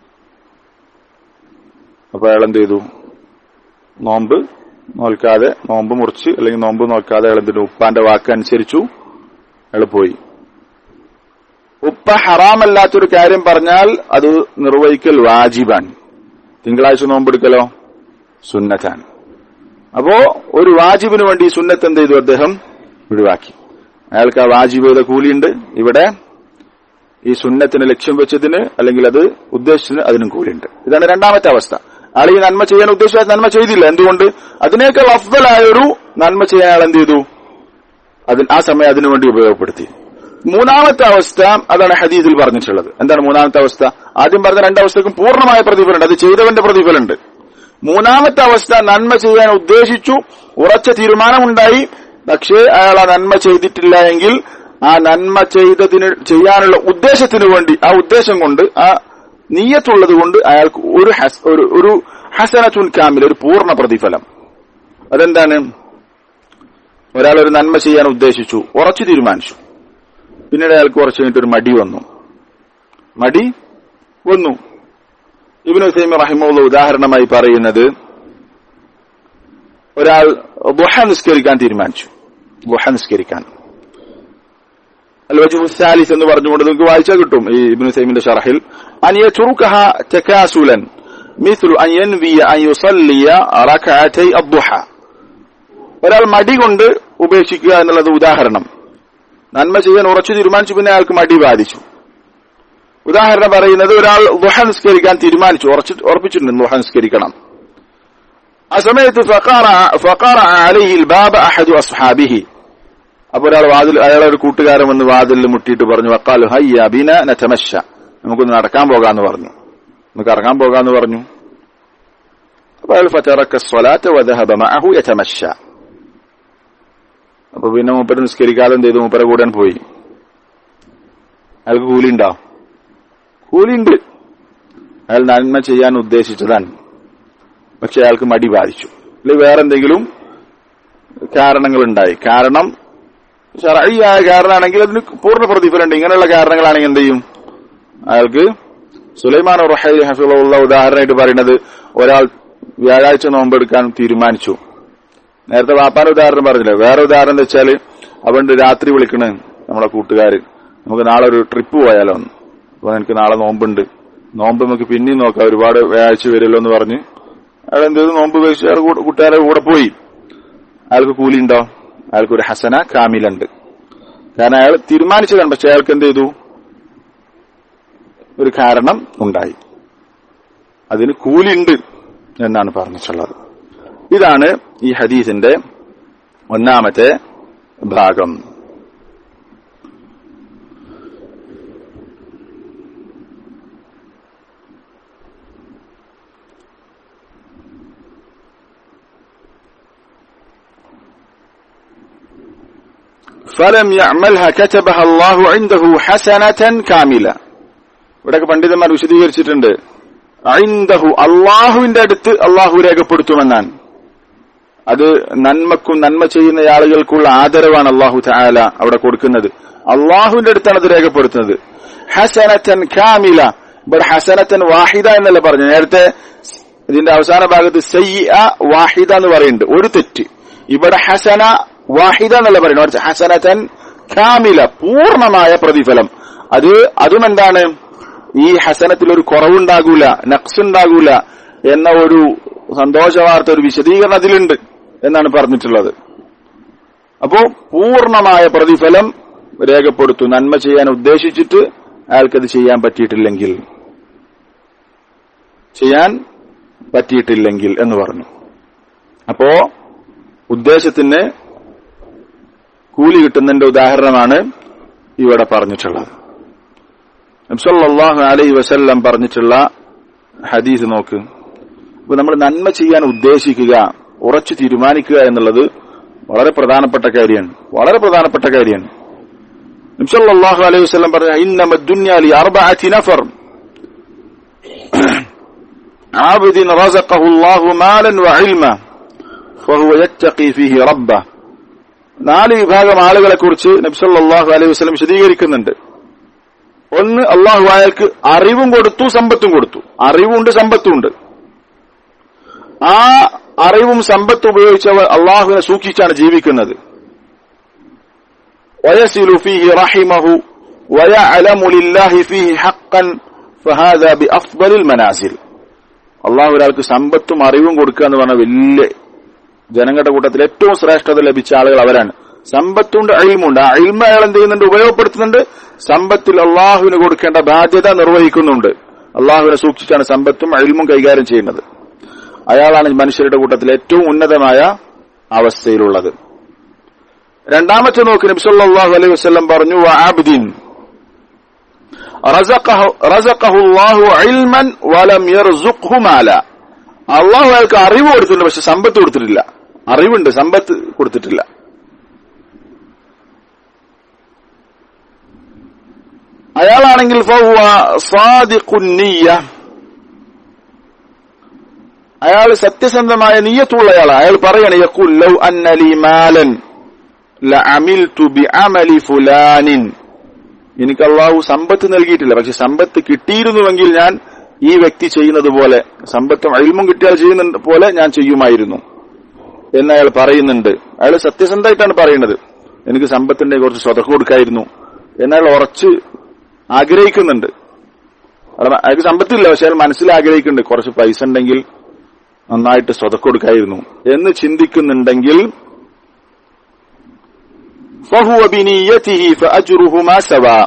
അപ്പൊ അയാൾ എന്ത് ചെയ്തു നോമ്പ് നോൽക്കാതെ നോമ്പ് മുറിച്ച് അല്ലെങ്കിൽ നോമ്പ് നോക്കാതെ അയാൾ എന്തിനു ഉപ്പാന്റെ വാക്ക് അനുസരിച്ചു അയാൾ പോയി ഉപ്പ ഹറാമല്ലാത്തൊരു കാര്യം പറഞ്ഞാൽ അത് നിർവഹിക്കൽ വാജിബാൻ തിങ്കളാഴ്ച നോമ്പെടുക്കലോ സുന്നത്താൻ അപ്പോ ഒരു വാജിബിന് വേണ്ടി ഈ സുന്നത്ത് എന്ത് ചെയ്തു അദ്ദേഹം ഒഴിവാക്കി അയാൾക്ക് ആ വാജിബ് ചെയ്ത കൂലിയുണ്ട് ഇവിടെ ഈ സുന്നത്തിന് ലക്ഷ്യം വെച്ചതിന് അല്ലെങ്കിൽ അത് ഉദ്ദേശിച്ചതിന് അതിനും കൂലിയുണ്ട് ഇതാണ് രണ്ടാമത്തെ അവസ്ഥ ആൾ ഈ നന്മ ചെയ്യാൻ ഉദ്ദേശിച്ച നന്മ ചെയ്തില്ല എന്തുകൊണ്ട് അതിനേക്കാൾ അഫ്ദലായ ഒരു നന്മ ചെയ്യാൻ അയാൾ എന്ത് ചെയ്തു അതിന് ആ സമയം അതിനു വേണ്ടി ഉപയോഗപ്പെടുത്തി മൂന്നാമത്തെ അവസ്ഥ അതാണ് ഹദീസിൽ പറഞ്ഞിട്ടുള്ളത് എന്താണ് മൂന്നാമത്തെ അവസ്ഥ ആദ്യം പറഞ്ഞ രണ്ടവസ്ഥക്കും പൂർണ്ണമായ പ്രതിഫലമുണ്ട് അത് ചെയ്തവന്റെ പ്രതിഫലമുണ്ട് മൂന്നാമത്തെ അവസ്ഥ നന്മ ചെയ്യാൻ ഉദ്ദേശിച്ചു ഉറച്ച തീരുമാനമുണ്ടായി പക്ഷേ അയാൾ ആ നന്മ ചെയ്തിട്ടില്ല എങ്കിൽ ആ നന്മ ചെയ്തതിന് ചെയ്യാനുള്ള ഉദ്ദേശത്തിനു വേണ്ടി ആ ഉദ്ദേശം കൊണ്ട് ആ നീയത്തുള്ളത് കൊണ്ട് അയാൾക്ക് ഒരു ഹസ് ഒരു ഒരു ഹസനത്തുൽ കാമിൽ ഒരു പൂർണ്ണ പ്രതിഫലം അതെന്താണ് ഒരാൾ ഒരു നന്മ ചെയ്യാൻ ഉദ്ദേശിച്ചു ഉറച്ചു തീരുമാനിച്ചു പിന്നീട് അയാൾക്ക് കുറച്ച് കഴിഞ്ഞിട്ട് ഒരു മടി വന്നു മടി വന്നു ഇബിന് ഹുസൈമ റഹിമുള്ള ഉദാഹരണമായി പറയുന്നത് ഒരാൾ ബുഹ നിസ്കരിക്കാൻ തീരുമാനിച്ചു ബുഹ നിസ്കരിക്കാൻ അൽ വജുഹു സാലിസ് എന്ന് പറഞ്ഞുകൊണ്ട് നിങ്ങൾക്ക് വായിച്ചാൽ കിട്ടും ഈ ഇബ്നു സൈമിന്റെ ഷറഹിൽ അൻ യത്റുകഹ തകാസുലൻ مثل أن ينوي أن يصلي ركعتي الضحى ഒരാൾ മടി കൊണ്ട് ഉപേക്ഷിക്കുക എന്നുള്ളത് ഉദാഹരണം നന്മ ചെയ്യാൻ ഉറച്ചു തീരുമാനിച്ചു പിന്നെ അയാൾക്ക് മടി ബാധിച്ചു ഉദാഹരണം പറയുന്നത് ഒരാൾ ദുഹ നിസ്കരിക്കാൻ തീരുമാനിച്ചു ഉറച്ചു ഉറപ്പിച്ചിട്ടുണ്ട് ദുഹ നിസ്കരിക്കണം ആ സമയത്ത് ഫഖാറ അലൈഹിൽ ബാബ അഹദു അസ്ഹാബിഹി അപ്പൊ ഒരാൾ വാതിൽ അയാളെ ഒരു കൂട്ടുകാരൻ വന്ന് വാതിലിൽ മുട്ടിയിട്ട് പറഞ്ഞു വക്കാലു ഹയ്യ ബിന നതമശ നമുക്കൊന്ന് നടക്കാൻ പോകാന്ന് പറഞ്ഞു നമുക്ക് ഇറങ്ങാൻ പോകാന്ന് പറഞ്ഞു അപ്പൊ അയാൾ ഫതറക്ക സ്വലാത്ത് വദഹബ മഅഹു യതമശ അപ്പൊ പിന്നെ മൂപ്പര് നിസ്കരിക്കാതെ എന്ത് ചെയ്തു മൂപ്പരെ കൂടാൻ പോയി അയാൾക്ക് കൂലി ഉണ്ടോ കൂലിയുണ്ട് അയാൾ നന്മ ചെയ്യാൻ ഉദ്ദേശിച്ചതാണ് പക്ഷെ അയാൾക്ക് മടി ബാധിച്ചു അല്ലെങ്കിൽ വേറെന്തെങ്കിലും കാരണങ്ങളുണ്ടായി കാരണം ഷറയായ കാരണമാണെങ്കിൽ അതിന് പൂർണ്ണ പ്രതിഫലമുണ്ട് ഇങ്ങനെയുള്ള കാരണങ്ങളാണെങ്കിൽ എന്ത് ചെയ്യും അയാൾക്ക് സുലൈമാൻ റഹൈൽ ഹഫിള്ള ഉദാഹരണമായിട്ട് പറയുന്നത് ഒരാൾ വ്യാഴാഴ്ച നോമ്പെടുക്കാൻ തീരുമാനിച്ചു നേരത്തെ വാപ്പാന്റെ ഉദാഹരണം പറഞ്ഞില്ലേ വേറെ ഉദാഹരണം എന്താ വെച്ചാല് അവണ്ട് രാത്രി വിളിക്കണ് നമ്മളെ കൂട്ടുകാര് നമുക്ക് നാളെ ഒരു ട്രിപ്പ് പോയാലോ എന്ന് അപ്പൊ എനിക്ക് നാളെ നോമ്പുണ്ട് നോമ്പ് നമുക്ക് പിന്നെയും നോക്കാം ഒരുപാട് വ്യാഴാഴ്ച വരുമല്ലോ എന്ന് പറഞ്ഞ് അയാൾ എന്ത് ചെയ്തു നോമ്പ് കഴിച്ച് അയാൾ കൂട്ടുകാരെ കൂടെ പോയി അയാൾക്ക് കൂലി ഉണ്ടോ അയാൾക്ക് ഒരു ഹസന കാമിലുണ്ട് കാരണം അയാൾ തീരുമാനിച്ചതാണ് പക്ഷെ അയാൾക്ക് എന്ത് ചെയ്തു ഒരു കാരണം ഉണ്ടായി അതിന് കൂലിയുണ്ട് എന്നാണ് പറഞ്ഞിട്ടുള്ളത് ഇതാണ് ഈ ഹദീസിന്റെ ഒന്നാമത്തെ ഭാഗം فلم يعملها كتبها الله عنده حسنة كاملة ഇവിടെയൊക്കെ പണ്ഡിതന്മാർ വിശദീകരിച്ചിട്ടുണ്ട് ഐന്ദഹു അള്ളാഹുവിന്റെ അടുത്ത് അള്ളാഹു രേഖപ്പെടുത്തുമെന്നാണ് അത് നന്മക്കും നന്മ ചെയ്യുന്ന ആളുകൾക്കുള്ള ആദരവാണ് അള്ളാഹു താല അവിടെ കൊടുക്കുന്നത് അള്ളാഹുവിന്റെ അടുത്താണ് അത് രേഖപ്പെടുത്തുന്നത് ഹസനത്തൻ കാമില ഇവിടെ ഹസനത്തൻ വാഹിദ എന്നല്ല പറഞ്ഞു നേരത്തെ ഇതിന്റെ അവസാന ഭാഗത്ത് സയ്യ വാഹിദ എന്ന് പറയുന്നുണ്ട് ഒരു തെറ്റ് ഇവിടെ ഹസന വാഹിദ എന്നല്ല പറയുന്നത് ഹസനത്തൻ കാമില പൂർണ്ണമായ പ്രതിഫലം അത് അതും എന്താണ് ഈ ഹസനത്തിൽ ഒരു കുറവുണ്ടാകൂല നക്സ് ഉണ്ടാകൂല എന്ന ഒരു സന്തോഷ വാർത്ത ഒരു വിശദീകരണം അതിലുണ്ട് എന്നാണ് പറഞ്ഞിട്ടുള്ളത് അപ്പോ പൂർണ്ണമായ പ്രതിഫലം രേഖപ്പെടുത്തു നന്മ ചെയ്യാൻ ഉദ്ദേശിച്ചിട്ട് അയാൾക്കത് ചെയ്യാൻ പറ്റിയിട്ടില്ലെങ്കിൽ ചെയ്യാൻ പറ്റിയിട്ടില്ലെങ്കിൽ എന്ന് പറഞ്ഞു അപ്പോ ഉദ്ദേശത്തിന് കൂലി കിട്ടുന്നതിന്റെ ഉദാഹരണമാണ് ഇവിടെ പറഞ്ഞിട്ടുള്ളത് നബ്സല്ലാഹു അലൈ വസല്ലം പറഞ്ഞിട്ടുള്ള ഹദീസ് നോക്ക് ഇപ്പൊ നമ്മൾ നന്മ ചെയ്യാൻ ഉദ്ദേശിക്കുക ഉറച്ചു തീരുമാനിക്കുക എന്നുള്ളത് വളരെ പ്രധാനപ്പെട്ട കാര്യമാണ് വളരെ പ്രധാനപ്പെട്ട കാര്യമാണ് നബ്സല്ലാഹു അലൈഹി വസല്ലം പറഞ്ഞ ഇന്നമ ദുന്യാലി അർബഅത്തി നഫർ عابد رزقه الله مالا وعلما فهو يتقي فيه ربه നാല് വിഭാഗം ആളുകളെ കുറിച്ച് നബ്സല്ലാഹു അലൈഹി വസ്ലം വിശദീകരിക്കുന്നുണ്ട് ഒന്ന് അള്ളാഹു അയാൾക്ക് അറിവും കൊടുത്തു സമ്പത്തും കൊടുത്തു അറിവുണ്ട് സമ്പത്തുണ്ട് ആ അറിവും സമ്പത്തും ഉപയോഗിച്ചവർ അള്ളാഹുവിനെ സൂക്ഷിച്ചാണ് ജീവിക്കുന്നത് വയസിലു ഫീഹി റഹിമഹു വയഅലമു ലില്ലാഹി ഫീഹി ഹഖ്ഖൻ ഫഹാദ ബിഅഫ്ദലിൽ മനാസിൽ അള്ളാഹു ഒരാൾക്ക് സമ്പത്തും അറിവും കൊടുക്കുക എന്ന് പറഞ്ഞ വലിയ ജനങ്ങളുടെ കൂട്ടത്തിൽ ഏറ്റവും ശ്രേഷ്ഠത ലഭിച്ച ആളുകൾ അവരാണ് സമ്പത്തുണ്ട് അഴിമുണ്ട് ആ അഴിമ അയാൾ എന്ത് ചെയ്യുന്നുണ്ട് ഉപയോഗപ്പെടുത്തുന്നുണ്ട് സമ്പത്തിൽ അള്ളാഹുവിന് കൊടുക്കേണ്ട ബാധ്യത നിർവഹിക്കുന്നുണ്ട് അള്ളാഹുവിനെ സൂക്ഷിച്ചാണ് സമ്പത്തും അഴിമും കൈകാര്യം ചെയ്യുന്നത് അയാളാണ് മനുഷ്യരുടെ കൂട്ടത്തിൽ ഏറ്റവും ഉന്നതമായ അവസ്ഥയിലുള്ളത് രണ്ടാമത്തെ നോക്കി നബ്സല്ലാഹു അലൈഹി വസ്ലം പറഞ്ഞു ആബ്ദീൻ അള്ളാഹു അയാൾക്ക് അറിവ് കൊടുത്തിട്ടുണ്ട് പക്ഷെ സമ്പത്ത് കൊടുത്തിട്ടില്ല അറിവുണ്ട് സമ്പത്ത് കൊടുത്തിട്ടില്ല അയാളാണെങ്കിൽ അയാൾ സത്യസന്ധമായ നീയത്തുള്ളയാളാണ് അയാൾ പറയണ യക്കുല്ലൗ അന്നലി മാലൻ ലഅമിൽതു ബിഅമലി ഫുലാനിൻ എനിക്ക് അള്ളാഹു സമ്പത്ത് നൽകിയിട്ടില്ല പക്ഷെ സമ്പത്ത് കിട്ടിയിരുന്നുവെങ്കിൽ ഞാൻ ഈ വ്യക്തി ചെയ്യുന്നത് പോലെ സമ്പത്തും അഴിമും കിട്ടിയാൽ ചെയ്യുന്ന പോലെ ഞാൻ ചെയ്യുമായിരുന്നു എന്ന് അയാൾ പറയുന്നുണ്ട് അയാൾ സത്യസന്ധമായിട്ടാണ് പറയുന്നത് എനിക്ക് സമ്പത്തിന്റെ കുറച്ച് സ്വതക്കം കൊടുക്കായിരുന്നു എന്നയാൾ ഉറച്ച് ആഗ്രഹിക്കുന്നുണ്ട് അയാൾക്ക് സമ്പത്തില്ല പക്ഷെ അയാൾ മനസ്സിൽ ആഗ്രഹിക്കുന്നുണ്ട് കുറച്ച് പൈസ ഉണ്ടെങ്കിൽ നന്നായിട്ട് സ്വതക്കം കൊടുക്കായിരുന്നു എന്ന് ചിന്തിക്കുന്നുണ്ടെങ്കിൽ فهو بنيته فأجرهما سواء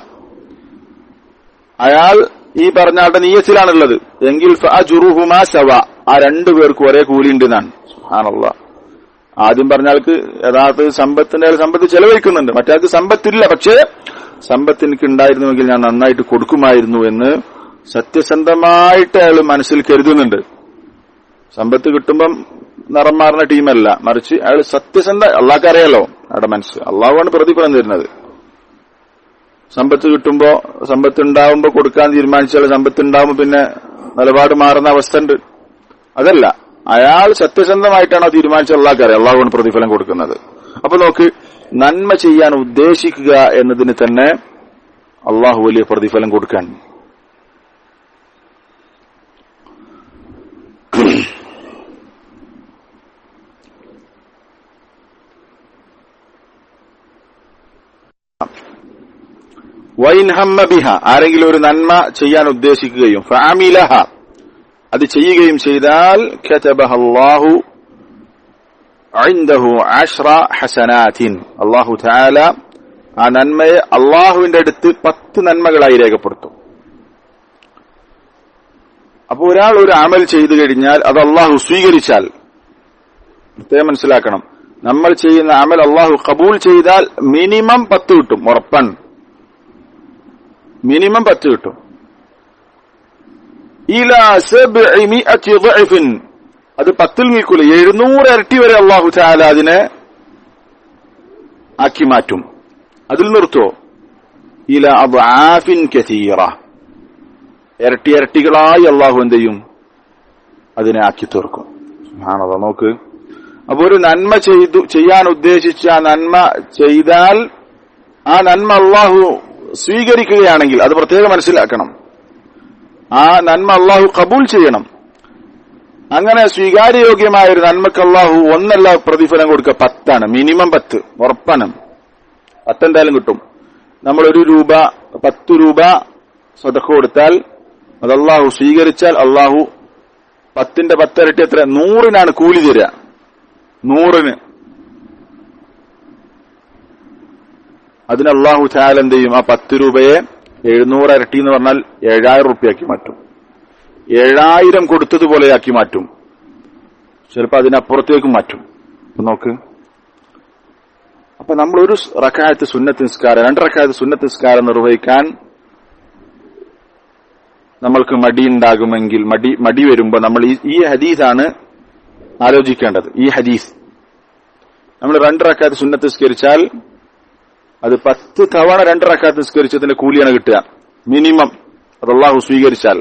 അയാൾ ഈ പറഞ്ഞ ആളുടെ നീയത്തിലാണുള്ളത് എങ്കിൽ ഫഅജുറുഹുമാ സവ ആ രണ്ടു പേർക്കും ഒരേ കൂലിയുണ്ട് എന്നാണ് സുബ്ഹാനല്ലാ ആദ്യം പറഞ്ഞ ആൾക്ക് യഥാർത്ഥ സമ്പത്തിന്റെ ആൾ സമ്പത്ത് ചെലവഴിക്കുന്നുണ്ട് മറ്റേ സമ്പത്തില്ല പക്ഷേ സമ്പത്ത് എനിക്ക് ഉണ്ടായിരുന്നുവെങ്കിൽ ഞാൻ നന്നായിട്ട് കൊടുക്കുമായിരുന്നു എന്ന് സത്യസന്ധമായിട്ട് അയാൾ മനസ്സിൽ കരുതുന്നുണ്ട് സമ്പത്ത് കിട്ടുമ്പം നിറം മാറുന്ന ടീമല്ല മറിച്ച് അയാൾ സത്യസന്ധ അള്ളാഹ്ക്കറിയാലോ അയാളുടെ മനസ്സ് അള്ളാഹുവാണ് പ്രതിഫലം തരുന്നത് സമ്പത്ത് കിട്ടുമ്പോ സമ്പത്ത് ഉണ്ടാവുമ്പോ കൊടുക്കാൻ തീരുമാനിച്ചാൽ സമ്പത്ത് ഉണ്ടാവുമ്പോ പിന്നെ നിലപാട് മാറുന്ന അവസ്ഥ ഉണ്ട് അതല്ല അയാൾ സത്യസന്ധമായിട്ടാണോ തീരുമാനിച്ചത് അള്ളാഹ്ക്കറിയാം അള്ളാഹുവാണ് പ്രതിഫലം കൊടുക്കുന്നത് അപ്പൊ നോക്ക് നന്മ ചെയ്യാൻ ഉദ്ദേശിക്കുക എന്നതിന് തന്നെ അള്ളാഹു വലിയ പ്രതിഫലം കൊടുക്കാൻ വൈൻ ഹമ്മ ബിഹ ആരെങ്കിലും ഒരു നന്മ ചെയ്യാൻ ഉദ്ദേശിക്കുകയും ഫാമിലഹ അത് ചെയ്യുകയും ചെയ്താൽ അള്ളാഹു عنده عشر حسنات അള്ളാഹു താല ആ നന്മയെ അള്ളാഹുവിന്റെ അടുത്ത് പത്ത് നന്മകളായി രേഖപ്പെടുത്തും അപ്പൊ ഒരാൾ ഒരു അമൽ ചെയ്തു കഴിഞ്ഞാൽ അത് അള്ളാഹു സ്വീകരിച്ചാൽ പ്രത്യേകം മനസ്സിലാക്കണം നമ്മൾ ചെയ്യുന്ന അമൽ അള്ളാഹു കബൂൽ ചെയ്താൽ മിനിമം പത്ത് കിട്ടും ഉറപ്പൻ മിനിമം പത്ത് കിട്ടും അത് പത്തിൽ നിൽക്കൂല എഴുന്നൂറ് ഇരട്ടി വരെ അള്ളാഹു ചാല അതിനെ ആക്കി മാറ്റും അതിൽ നിർത്തുവോ ഇല അബ് ആഫിൻ കസീറ ഇരട്ടി ഇരട്ടികളായി അള്ളാഹു എന്ത് ചെയ്യും അതിനെ ആക്കി തീർക്കും ആണോ നോക്ക് അപ്പൊ ഒരു നന്മ ചെയ്തു ചെയ്യാൻ ഉദ്ദേശിച്ച ആ നന്മ ചെയ്താൽ ആ നന്മ അള്ളാഹു സ്വീകരിക്കുകയാണെങ്കിൽ അത് പ്രത്യേകം മനസ്സിലാക്കണം ആ നന്മ അള്ളാഹു കബൂൽ ചെയ്യണം അങ്ങനെ സ്വീകാര്യയോഗ്യമായ ഒരു നന്മക്ക് അള്ളാഹു ഒന്നല്ല പ്രതിഫലം കൊടുക്കുക പത്താണ് മിനിമം പത്ത് ഉറപ്പാണ് പത്തെന്തായാലും കിട്ടും നമ്മൾ ഒരു രൂപ പത്ത് രൂപ സ്വതക്ക കൊടുത്താൽ അത് അള്ളാഹു സ്വീകരിച്ചാൽ അള്ളാഹു പത്തിന്റെ പത്തിരട്ടി എത്ര നൂറിനാണ് കൂലി തരിക നൂറിന് അതിന് അള്ളാഹു ചാൽ എന്ത് ചെയ്യും ആ പത്ത് രൂപയെ എഴുന്നൂറ് ഇരട്ടി എന്ന് പറഞ്ഞാൽ ഏഴായിരം റുപ്യയാക്കി മാറ്റും ഏഴായിരം കൊടുത്തതുപോലെയാക്കി മാറ്റും ചിലപ്പോൾ അതിനപ്പുറത്തേക്കും മാറ്റും നോക്ക് അപ്പൊ നമ്മൾ ഒരു റക്കായത്ത് സുന്നത്ത് നിസ്കാരം രണ്ട് റക്കായത്ത് സുന്നത്ത് നിസ്കാരം നിർവഹിക്കാൻ നമ്മൾക്ക് മടി ഉണ്ടാകുമെങ്കിൽ മടി മടി വരുമ്പോ നമ്മൾ ഈ ഈ ഹദീസാണ് ആലോചിക്കേണ്ടത് ഈ ഹദീസ് നമ്മൾ രണ്ട് റക്കാത്ത് സുന്നത്ത് നിസ്കരിച്ചാൽ അത് പത്ത് തവണ രണ്ട് റക്കാത്ത് നിസ്കരിച്ചതിന്റെ കൂലിയാണ് കിട്ടുക മിനിമം അത് അള്ളാഹു സ്വീകരിച്ചാൽ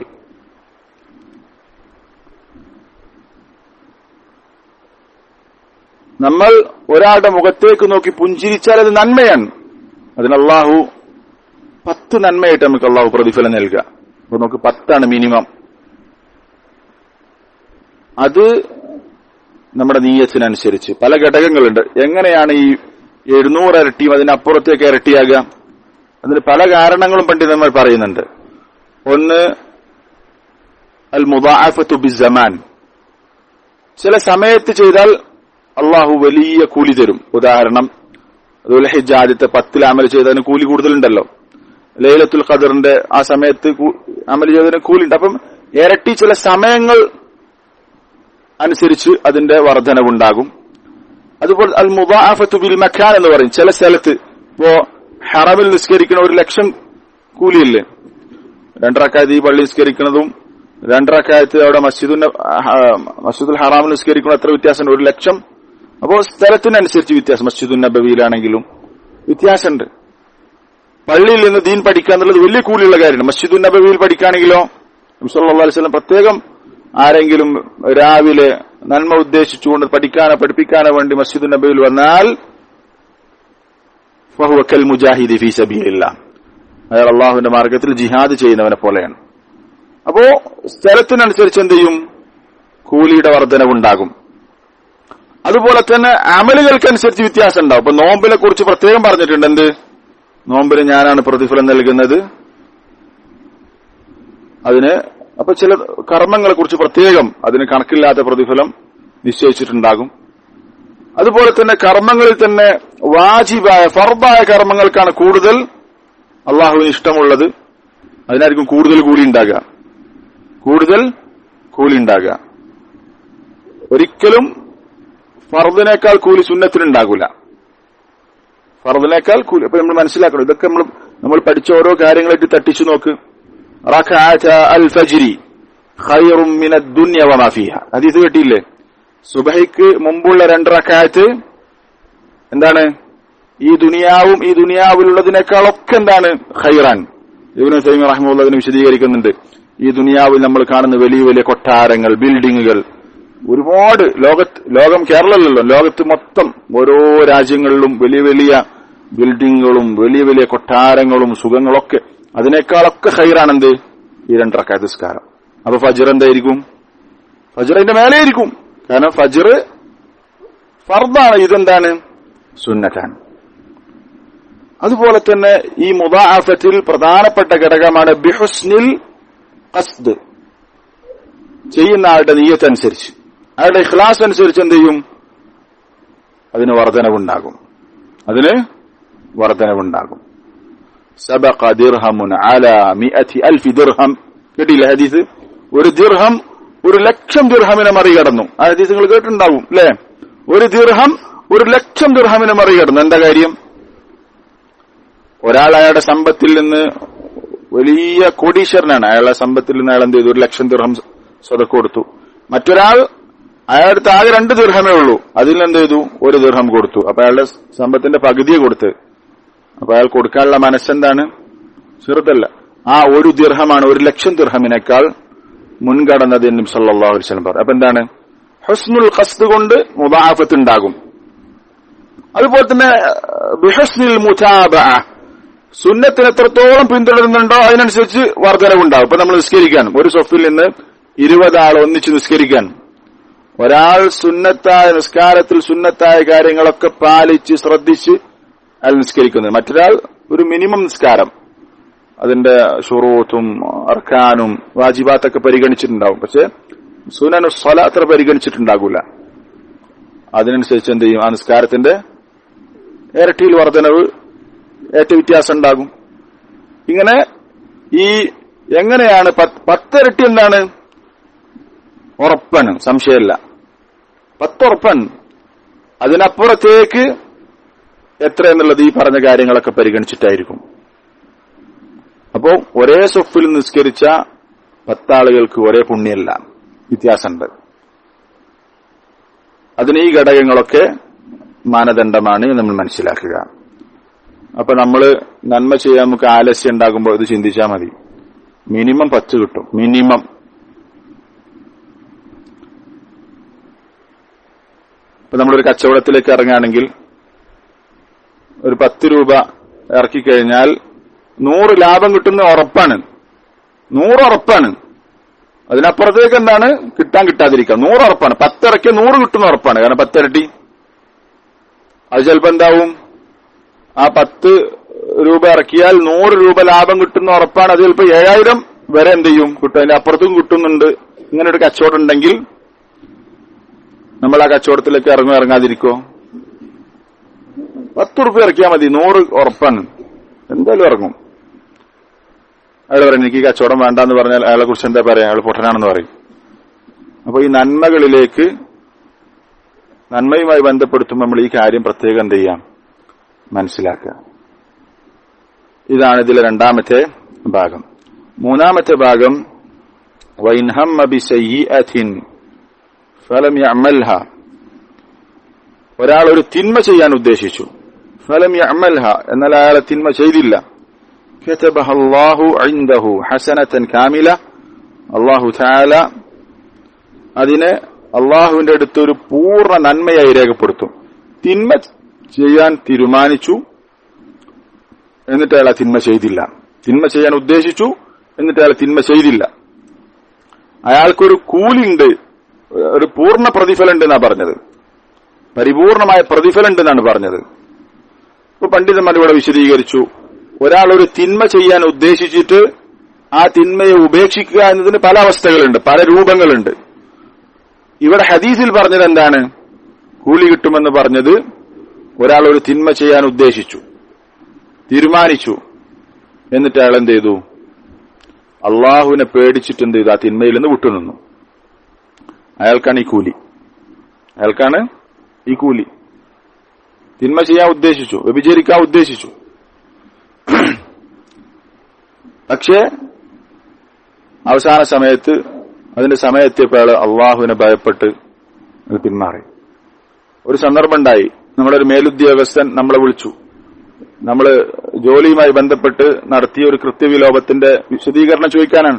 നമ്മൾ ഒരാളുടെ മുഖത്തേക്ക് നോക്കി പുഞ്ചിരിച്ചാൽ അത് നന്മയാണ് അതിന് അള്ളാഹു പത്ത് നന്മയായിട്ട് നമുക്ക് അള്ളാഹു പ്രതിഫലം നൽകുക അപ്പൊ നമുക്ക് പത്താണ് മിനിമം അത് നമ്മുടെ നീയത്തിനനുസരിച്ച് പല ഘടകങ്ങളുണ്ട് എങ്ങനെയാണ് ഈ എഴുന്നൂറ് ഇരട്ടിയും അതിനപ്പുറത്തേക്ക് ഇരട്ടിയാകുക അതിന് പല കാരണങ്ങളും പണ്ഡിതന്മാർ പറയുന്നുണ്ട് ഒന്ന് അൽ മുദാഫത്തു ബിസമാൻ ചില സമയത്ത് ചെയ്താൽ അള്ളാഹു വലിയ കൂലി തരും ഉദാഹരണം അതുപോലെ ഹിജ് ആദ്യത്തെ പത്തിൽ അമൽ ചെയ്തതിന് കൂലി കൂടുതലുണ്ടല്ലോ ലൈലത്തുൽ ഖദറിന്റെ ആ സമയത്ത് കൂ- അമൽ ചെയ്തതിന് കൂലിയുണ്ട് അപ്പം ഇരട്ടി ചില സമയങ്ങൾ അനുസരിച്ച് അതിന്റെ വർധനവുണ്ടാകും അതുപോലെ അൽ മുദാഫത്തു ബിൽ മക്കാൻ എന്ന് പറയും ചില സ്ഥലത്ത് ഇപ്പോ ഹറമിൽ നിസ്കരിക്കുന്ന ഒരു ലക്ഷം കൂലിയില്ലേ രണ്ടറക്കായത്ത് ഈ പള്ളി നിസ്കരിക്കുന്നതും രണ്ടറക്കായത്ത് അവിടെ മസ്ജിദുൽ മസ്ജിദുൽ ഹറാമിൽ നിസ്കരിക്കുന്ന എത്ര വ്യത്യാസമുണ്ട് ഒരു ലക്ഷം അപ്പോ സ്ഥലത്തിനനുസരിച്ച് വ്യത്യാസം മസ്ജിദുൽ നബവിയിലാണെങ്കിലും വ്യത്യാസമുണ്ട് പള്ളിയിൽ നിന്ന് ദീൻ പഠിക്കുക എന്നുള്ളത് വലിയ കൂലിയുള്ള കാര്യമാണ് മസ്ജിദുൽ നബവിയിൽ പഠിക്കുകയാണെങ്കിലോ നബി അലൈഹി വസല്ലം പ്രത്യേകം ആരെങ്കിലും രാവിലെ നന്മ ഉദ്ദേശിച്ചുകൊണ്ട് പഠിക്കാനോ പഠിപ്പിക്കാനോ വേണ്ടി മസ്ജിദുൽ നബവിയിൽ വന്നാൽ ഫഹുവ കൽ മുജാഹിദി ഫീ സബീലില്ലാ അയാൾ അള്ളാഹുവിന്റെ മാർഗത്തിൽ ജിഹാദ് ചെയ്യുന്നവനെ പോലെയാണ് അപ്പോ സ്ഥലത്തിനനുസരിച്ച് എന്ത് ചെയ്യും കൂലിയുടെ വർധനവുണ്ടാകും അതുപോലെ തന്നെ അമലുകൾക്കനുസരിച്ച് വ്യത്യാസം ഉണ്ടാവും അപ്പൊ നോമ്പിനെ കുറിച്ച് പ്രത്യേകം പറഞ്ഞിട്ടുണ്ട് എന്ത് നോമ്പിന് ഞാനാണ് പ്രതിഫലം നൽകുന്നത് അതിന് അപ്പൊ ചില കർമ്മങ്ങളെ കുറിച്ച് പ്രത്യേകം അതിന് കണക്കില്ലാത്ത പ്രതിഫലം നിശ്ചയിച്ചിട്ടുണ്ടാകും അതുപോലെ തന്നെ കർമ്മങ്ങളിൽ തന്നെ വാജിബായ ഫർദായ കർമ്മങ്ങൾക്കാണ് കൂടുതൽ അള്ളാഹുവിന് ഇഷ്ടമുള്ളത് അതിനായിരിക്കും കൂടുതൽ കൂലി ഉണ്ടാകുക കൂടുതൽ കൂലി ഉണ്ടാകുക ഒരിക്കലും ഫർദിനേക്കാൾ കൂലി സുന്നത്തിനുണ്ടാകൂല ഫർദിനേക്കാൾ കൂലി അപ്പൊ നമ്മൾ മനസ്സിലാക്കണം ഇതൊക്കെ നമ്മൾ നമ്മൾ പഠിച്ച ഓരോ കാര്യങ്ങളായിട്ട് തട്ടിച്ചു നോക്ക് റക്അത അൽ ഫജ്രി ഖൈറും മിന ദുനിയ വമാ ഫീഹ ഹദീസ് കേട്ടില്ലേ സുബഹിക്ക് മുമ്പുള്ള രണ്ട് റക്അത്ത് എന്താണ് ഈ ദുനിയാവും ഈ ദുനിയാവിലുള്ളതിനേക്കാളൊക്കെ എന്താണ് ഖൈറാൻ ഇബ്നു തൈമി റഹ്മുള്ളതിനെ വിശദീകരിക്കുന്നുണ്ട് ഈ ദുനിയാവിൽ നമ്മൾ കാണുന്ന വലിയ വലിയ കൊട്ടാരങ്ങൾ ബിൽഡിങ്ങുകൾ ഒരുപാട് ലോകത്ത് ലോകം കേരളമല്ലല്ലോ ലോകത്ത് മൊത്തം ഓരോ രാജ്യങ്ങളിലും വലിയ വലിയ ബിൽഡിങ്ങുകളും വലിയ വലിയ കൊട്ടാരങ്ങളും സുഖങ്ങളൊക്കെ അതിനേക്കാളൊക്കെ ഹൈറാണെന്ത് ഈ രണ്ടറക്കായ നിസ്കാരം അപ്പൊ ഫജർ എന്തായിരിക്കും ഫജർ അതിന്റെ മേലെ ആയിരിക്കും കാരണം ഫജർ ഫർദാണ് ഇതെന്താണ് സുന്നത്താണ് അതുപോലെ തന്നെ ഈ മുദാഫത്തിൽ പ്രധാനപ്പെട്ട ഘടകമാണ് ബിഹുസ്നിൽ ഖസ്ദ് ചെയ്യുന്ന ആളുടെ നീയത്തനുസരിച്ച് അയാളുടെ ഇഖ്ലാസ് അനുസരിച്ച് എന്ത് ചെയ്യും അതിന് വർധനവുണ്ടാകും അതിന് വർധനവുണ്ടാകും സബഖ ദിർഹമുൻ അല മിഅത്തി അൽഫി ദിർഹം കേട്ടില്ല ഹദീസ് ഒരു ദിർഹം ഒരു ലക്ഷം ദിർഹമിനെ മറികടന്നു ആ ഹദീസ് നിങ്ങൾ കേട്ടിട്ടുണ്ടാവും അല്ലെ ഒരു ദിർഹം ഒരു ലക്ഷം ദിർഹമിനെ മറികടന്നു എന്താ കാര്യം ഒരാൾ അയാളുടെ സമ്പത്തിൽ നിന്ന് വലിയ കോടീശ്വരനാണ് അയാളുടെ സമ്പത്തിൽ നിന്ന് അയാൾ എന്ത് ചെയ്തു ഒരു ലക്ഷം ദിർഹം സ്വതക്ക് കൊടുത്തു മറ്റൊരാൾ അയാളുടെ ആകെ രണ്ട് ദീർഘമേ ഉള്ളൂ അതിൽ എന്ത് ചെയ്തു ഒരു ദീർഘം കൊടുത്തു അപ്പൊ അയാളുടെ സമ്പത്തിന്റെ പകുതിയെ കൊടുത്ത് അപ്പൊ അയാൾ കൊടുക്കാനുള്ള മനസ്സെന്താണ് ചെറുതല്ല ആ ഒരു ദീർഘമാണ് ഒരു ലക്ഷം ദീർഘമിനേക്കാൾ മുൻകടന്നത് എന്നും സല്ലാഹു അലൈഹി വസല്ലം പറഞ്ഞു അപ്പൊ എന്താണ് ഹസ്നുൽ ഖസ്ദ് കൊണ്ട് മുദാഫത്ത് ഉണ്ടാകും അതുപോലെ തന്നെ ബിഹസ്നിൽ മുതാബ സുന്നത്തിന് എത്രത്തോളം പിന്തുടരുന്നുണ്ടോ അതിനനുസരിച്ച് വർധനവുണ്ടാവും ഇപ്പൊ നമ്മൾ നിസ്കരിക്കാൻ ഒരു സൊഫിൽ നിന്ന് ഇരുപത് ആൾ ഒന്നിച്ച് നിസ്കരിക്കാൻ ഒരാൾ സുന്നത്തായ നിസ്കാരത്തിൽ സുന്നത്തായ കാര്യങ്ങളൊക്കെ പാലിച്ച് ശ്രദ്ധിച്ച് അയാൾ നിസ്കരിക്കുന്നത് മറ്റൊരാൾ ഒരു മിനിമം നിസ്കാരം അതിന്റെ ഷുറൂത്തും അർക്കാനും വാജിബാത്തൊക്കെ പരിഗണിച്ചിട്ടുണ്ടാവും പക്ഷെ സുനനു സ്വല അത്ര പരിഗണിച്ചിട്ടുണ്ടാകൂല അതിനനുസരിച്ച് എന്ത് ചെയ്യും ആ നിസ്കാരത്തിന്റെ ഇരട്ടിയിൽ വർധനവ് ഏറ്റ വ്യത്യാസം ഉണ്ടാകും ഇങ്ങനെ ഈ എങ്ങനെയാണ് പത്തിരട്ടി എന്താണ് ഉറപ്പാണ് സംശയമല്ല പത്തുറപ്പാണ് അതിനപ്പുറത്തേക്ക് എത്ര എന്നുള്ളത് ഈ പറഞ്ഞ കാര്യങ്ങളൊക്കെ പരിഗണിച്ചിട്ടായിരിക്കും അപ്പോ ഒരേ സൊഫിൽ നിസ്കരിച്ച പത്താളുകൾക്ക് ഒരേ പുണ്യല്ല വ്യത്യാസമുണ്ട് അതിന് ഈ ഘടകങ്ങളൊക്കെ മാനദണ്ഡമാണ് നമ്മൾ മനസ്സിലാക്കുക അപ്പൊ നമ്മൾ നന്മ ചെയ്യാൻ നമുക്ക് ആലസ്യം ഉണ്ടാകുമ്പോൾ ഇത് ചിന്തിച്ചാൽ മതി മിനിമം പത്ത് കിട്ടും മിനിമം ഇപ്പൊ നമ്മളൊരു കച്ചവടത്തിലേക്ക് ഇറങ്ങുകയാണെങ്കിൽ ഒരു പത്ത് രൂപ ഇറക്കിക്കഴിഞ്ഞാൽ നൂറ് ലാഭം കിട്ടുന്ന ഉറപ്പാണ് നൂറ് ഉറപ്പാണ് അതിനപ്പുറത്തേക്ക് എന്താണ് കിട്ടാൻ കിട്ടാതിരിക്കുക നൂറ് ഉറപ്പാണ് പത്തിറക്കിയ നൂറ് കിട്ടുന്ന ഉറപ്പാണ് കാരണം പത്തിരട്ടി അത് ചിലപ്പോ എന്താവും ആ പത്ത് രൂപ ഇറക്കിയാൽ നൂറ് രൂപ ലാഭം കിട്ടുന്ന ഉറപ്പാണ് അത് ചിലപ്പോ ഏഴായിരം വരെ എന്ത് ചെയ്യും കിട്ടും അതിന്റെ അപ്പുറത്തും കിട്ടുന്നുണ്ട് ഇങ്ങനെ ഒരു കച്ചവടം ഉണ്ടെങ്കിൽ നമ്മൾ ആ കച്ചവടത്തിലേക്ക് ഇറങ്ങും ഇറങ്ങാതിരിക്കോ പത്ത് റുപ്യ ഇറക്കിയാൽ മതി നൂറ് ഉറപ്പാണ് എന്തായാലും ഇറങ്ങും അയാൾ പറയും എനിക്ക് ഈ കച്ചവടം വേണ്ടെന്ന് പറഞ്ഞാൽ അയാളെ കുറിച്ച് എന്താ പറയാ അയാൾ പൊട്ടനാണെന്ന് പറയും അപ്പൊ ഈ നന്മകളിലേക്ക് നന്മയുമായി ബന്ധപ്പെടുത്തുമ്പോൾ നമ്മൾ ഈ കാര്യം പ്രത്യേകം എന്ത് ചെയ്യാം മനസ്സിലാക്കുക ഇതാണ് ഇതിലെ രണ്ടാമത്തെ ഭാഗം മൂന്നാമത്തെ ഭാഗം വൈൻഹം ഫലം യഅമൽഹ ഒരാൾ ഒരു തിന്മ ചെയ്യാൻ ഉദ്ദേശിച്ചു ഫലം യഅമൽഹ എന്നാൽ അയാളെ തിന്മ ചെയ്തില്ല كتبها الله عنده حسنة كاملة الله تعالى അതിനെ അള്ളാഹുവിന്റെ അടുത്ത് ഒരു പൂർണ്ണ നന്മയായി രേഖപ്പെടുത്തും തിന്മ ചെയ്യാൻ തീരുമാനിച്ചു എന്നിട്ട് അയാൾ ആ തിന്മ ചെയ്തില്ല തിന്മ ചെയ്യാൻ ഉദ്ദേശിച്ചു എന്നിട്ട് അയാൾ തിന്മ ചെയ്തില്ല അയാൾക്കൊരു കൂലിണ്ട് ഒരു പൂർണ്ണ പ്രതിഫലം ഉണ്ടെന്നാണ് പറഞ്ഞത് പരിപൂർണമായ പ്രതിഫലം ഉണ്ടെന്നാണ് പറഞ്ഞത് ഇപ്പൊ പണ്ഡിതന്മാർ ഇവിടെ വിശദീകരിച്ചു ഒരാൾ ഒരു തിന്മ ചെയ്യാൻ ഉദ്ദേശിച്ചിട്ട് ആ തിന്മയെ ഉപേക്ഷിക്കുക എന്നതിന് പല അവസ്ഥകളുണ്ട് പല രൂപങ്ങളുണ്ട് ഇവിടെ ഹദീസിൽ പറഞ്ഞത് എന്താണ് കൂലി കിട്ടുമെന്ന് പറഞ്ഞത് ഒരാൾ ഒരു തിന്മ ചെയ്യാൻ ഉദ്ദേശിച്ചു തീരുമാനിച്ചു എന്നിട്ട് അയാൾ എന്ത് ചെയ്തു അള്ളാഹുവിനെ പേടിച്ചിട്ട് എന്ത് ചെയ്തു ആ തിന്മയിൽ നിന്ന് വിട്ടുനിന്നു അയാൾക്കാണ് ഈ കൂലി അയാൾക്കാണ് ഈ കൂലി തിന്മ ചെയ്യാൻ ഉദ്ദേശിച്ചു വ്യഭിചരിക്കാൻ ഉദ്ദേശിച്ചു പക്ഷേ അവസാന സമയത്ത് അതിന്റെ സമയത്തിയപ്പോൾ അയാൾ അള്ളാഹുവിനെ ഭയപ്പെട്ട് അത് പിന്മാറി ഒരു സന്ദർഭം ഉണ്ടായി നമ്മുടെ ഒരു മേലുദ്യോഗസ്ഥൻ നമ്മളെ വിളിച്ചു നമ്മൾ ജോലിയുമായി ബന്ധപ്പെട്ട് നടത്തിയ ഒരു കൃത്യവിലോപത്തിന്റെ വിശദീകരണം ചോദിക്കാനാണ്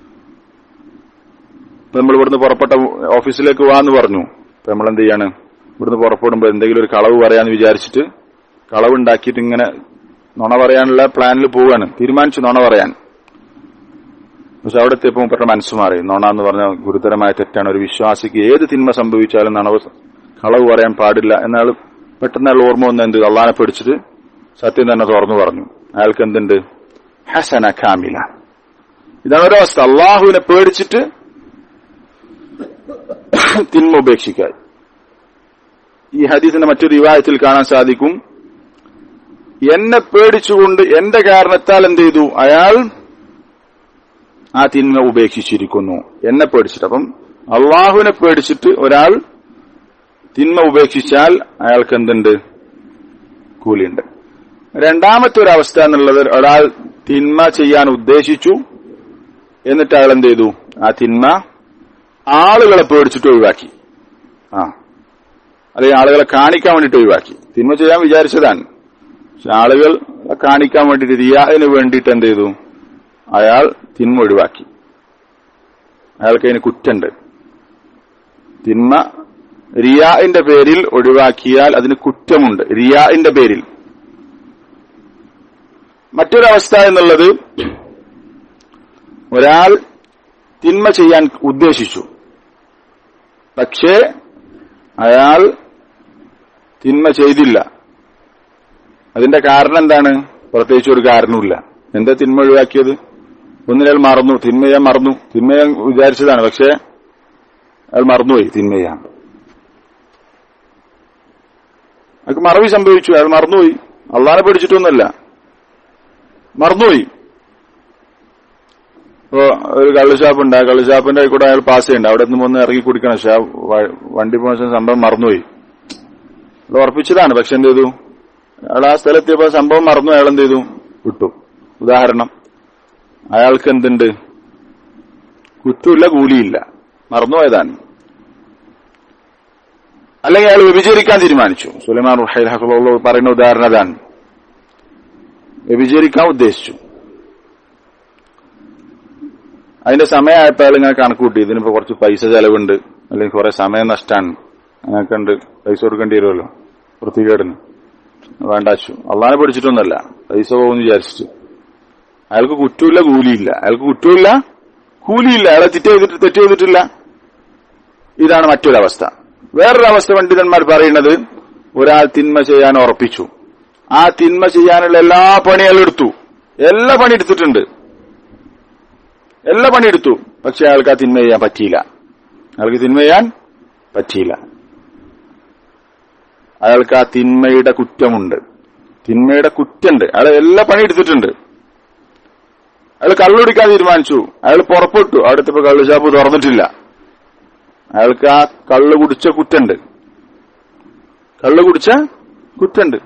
നമ്മൾ ഇവിടുന്ന് പുറപ്പെട്ട ഓഫീസിലേക്ക് പോവാന്ന് പറഞ്ഞു അപ്പൊ നമ്മൾ എന്ത് ചെയ്യാണ് ഇവിടുന്ന് പുറപ്പെടുമ്പോൾ എന്തെങ്കിലും ഒരു കളവ് പറയാന്ന് വിചാരിച്ചിട്ട് കളവ് ഉണ്ടാക്കിയിട്ട് ഇങ്ങനെ നുണ പറയാനുള്ള പ്ലാനിൽ പോവുകയാണ് തീരുമാനിച്ചു നുണ പറയാൻ പക്ഷെ അവിടെ എത്തിയപ്പോൾ പെട്ട മനസ്സ് മാറി നുണ എന്ന് പറഞ്ഞ ഗുരുതരമായ തെറ്റാണ് ഒരു വിശ്വാസിക്ക് ഏത് തിന്മ സംഭവിച്ചാലും നണവ് കളവ് പറയാൻ പാടില്ല എന്നാൽ പെട്ടെന്ന് അയാൾ ഓർമ്മ വന്ന് എന്ത് അള്ളാനെ പിടിച്ചിട്ട് സത്യം തന്നെ തുറന്നു പറഞ്ഞു അയാൾക്ക് എന്തുണ്ട് ഹസന കാമില ഇതാണ് ഒരവസ്ഥ അള്ളാഹുവിനെ പേടിച്ചിട്ട് തിന്മ ഉപേക്ഷിക്കാൻ ഈ ഹദീസിന്റെ മറ്റൊരു റിവായത്തിൽ കാണാൻ സാധിക്കും എന്നെ പേടിച്ചുകൊണ്ട് എന്റെ കാരണത്താൽ എന്ത് ചെയ്തു അയാൾ ആ തിന്മ ഉപേക്ഷിച്ചിരിക്കുന്നു എന്നെ പേടിച്ചിട്ട് അപ്പം അള്ളാഹുവിനെ പേടിച്ചിട്ട് ഒരാൾ തിന്മ ഉപേക്ഷിച്ചാൽ അയാൾക്ക് എന്തുണ്ട് കൂലിയുണ്ട് രണ്ടാമത്തെ ഒരു അവസ്ഥ എന്നുള്ളത് ഒരാൾ തിന്മ ചെയ്യാൻ ഉദ്ദേശിച്ചു എന്നിട്ട് അയാൾ എന്ത് ചെയ്തു ആ തിന്മ ആളുകളെ പേടിച്ചിട്ട് ഒഴിവാക്കി ആ അല്ലെങ്കിൽ ആളുകളെ കാണിക്കാൻ വേണ്ടിയിട്ട് ഒഴിവാക്കി തിന്മ ചെയ്യാൻ വിചാരിച്ചതാണ് പക്ഷെ ആളുകൾ കാണിക്കാൻ വേണ്ടിയിട്ട് റിയാഹിന് വേണ്ടിയിട്ട് എന്ത് ചെയ്തു അയാൾ തിന്മ ഒഴിവാക്കി അയാൾക്ക് അതിന് കുറ്റുണ്ട് തിന്മ റിയാഇന്റെ പേരിൽ ഒഴിവാക്കിയാൽ അതിന് കുറ്റമുണ്ട് റിയാഇന്റെ പേരിൽ മറ്റൊരവസ്ഥ എന്നുള്ളത് ഒരാൾ തിന്മ ചെയ്യാൻ ഉദ്ദേശിച്ചു പക്ഷേ അയാൾ തിന്മ ചെയ്തില്ല അതിന്റെ കാരണം എന്താണ് പ്രത്യേകിച്ച് ഒരു കാരണവുമില്ല എന്താ തിന്മ ഒഴിവാക്കിയത് ഒന്നിനയാൾ മറന്നു തിന്മ ചെയ്യാൻ മറന്നു തിന്മ ചെയ്യാൻ വിചാരിച്ചതാണ് പക്ഷേ അയാൾ മറന്നുപോയി തിന്മ ചെയ്യാൻ അയാൾക്ക് മറവി സംഭവിച്ചു അയാൾ മറന്നുപോയി അള്ളാനെ പേടിച്ചിട്ടൊന്നുമല്ല മറന്നുപോയി ഇപ്പോ ഒരു കള്ളുഷാപ്പ് ഉണ്ട് ആ കള്ളുഷാപ്പിന്റെ കൂടെ അയാൾ പാസ് ചെയ്യണ്ട അവിടെ നിന്ന് ഒന്ന് ഇറങ്ങി കുടിക്കണം പക്ഷെ ആ വണ്ടി പോകുന്ന സംഭവം മറന്നുപോയി അത് ഉറപ്പിച്ചതാണ് പക്ഷെ എന്ത് ചെയ്തു അയാൾ ആ സ്ഥലത്തിയപ്പോ സംഭവം മറന്നു അയാൾ എന്ത് ചെയ്തു വിട്ടു ഉദാഹരണം അയാൾക്ക് എന്തുണ്ട് കുറ്റമില്ല കൂലിയില്ല മറന്നുപോയതാണ് അല്ലെങ്കിൽ അയാൾ വ്യഭിചരിക്കാൻ തീരുമാനിച്ചു സുലൈമാൻ റുഹൈൽ ഹഫുള്ള പറയുന്ന ഉദാഹരണം അതാണ് വ്യഭിചരിക്കാൻ ഉദ്ദേശിച്ചു അതിന്റെ സമയമായപ്പോൾ അയാൾ ഇങ്ങനെ കണക്ക് കൂട്ടി ഇതിനിപ്പോ കുറച്ച് പൈസ ചെലവുണ്ട് അല്ലെങ്കിൽ കുറെ സമയം നഷ്ടമാണ് അങ്ങനെയൊക്കെ ഉണ്ട് പൈസ കൊടുക്കേണ്ടി വരുമല്ലോ വൃത്തികേടിന് വേണ്ടാച്ചു അള്ളാനെ പഠിച്ചിട്ടൊന്നല്ല പൈസ പോകുമെന്ന് വിചാരിച്ചിട്ട് അയാൾക്ക് കുറ്റമില്ല കൂലിയില്ല അയാൾക്ക് കുറ്റമില്ല കൂലിയില്ല അയാളെ തെറ്റ് ചെയ്തിട്ട് തെറ്റ് ചെയ്തിട്ടില്ല ഇതാണ് മറ്റൊരവസ്ഥ വേറൊരു അവസ്ഥ പണ്ഡിതന്മാർ പറയുന്നത് ഒരാൾ തിന്മ ചെയ്യാൻ ഉറപ്പിച്ചു ആ തിന്മ ചെയ്യാനുള്ള എല്ലാ പണികളും എടുത്തു എല്ലാ പണി എടുത്തിട്ടുണ്ട് എല്ലാ പണി എടുത്തു പക്ഷെ അയാൾക്ക് ആ തിന്മ ചെയ്യാൻ പറ്റിയില്ല അയാൾക്ക് തിന്മ ചെയ്യാൻ പറ്റിയില്ല അയാൾക്ക് ആ തിന്മയുടെ കുറ്റമുണ്ട് തിന്മയുടെ കുറ്റുണ്ട് അയാൾ എല്ലാ പണി എടുത്തിട്ടുണ്ട് അയാൾ കള്ളുടിക്കാൻ തീരുമാനിച്ചു അയാൾ പുറപ്പെട്ടു അവിടുത്തെ ഇപ്പൊ കള്ളു ഷാപ്പ് തുറന്നിട്ടില്ല അയാൾക്ക് ആ കള്ളു കുടിച്ച കുറ്റുണ്ട് കള്ളു കുടിച്ച കുറ്റുണ്ട്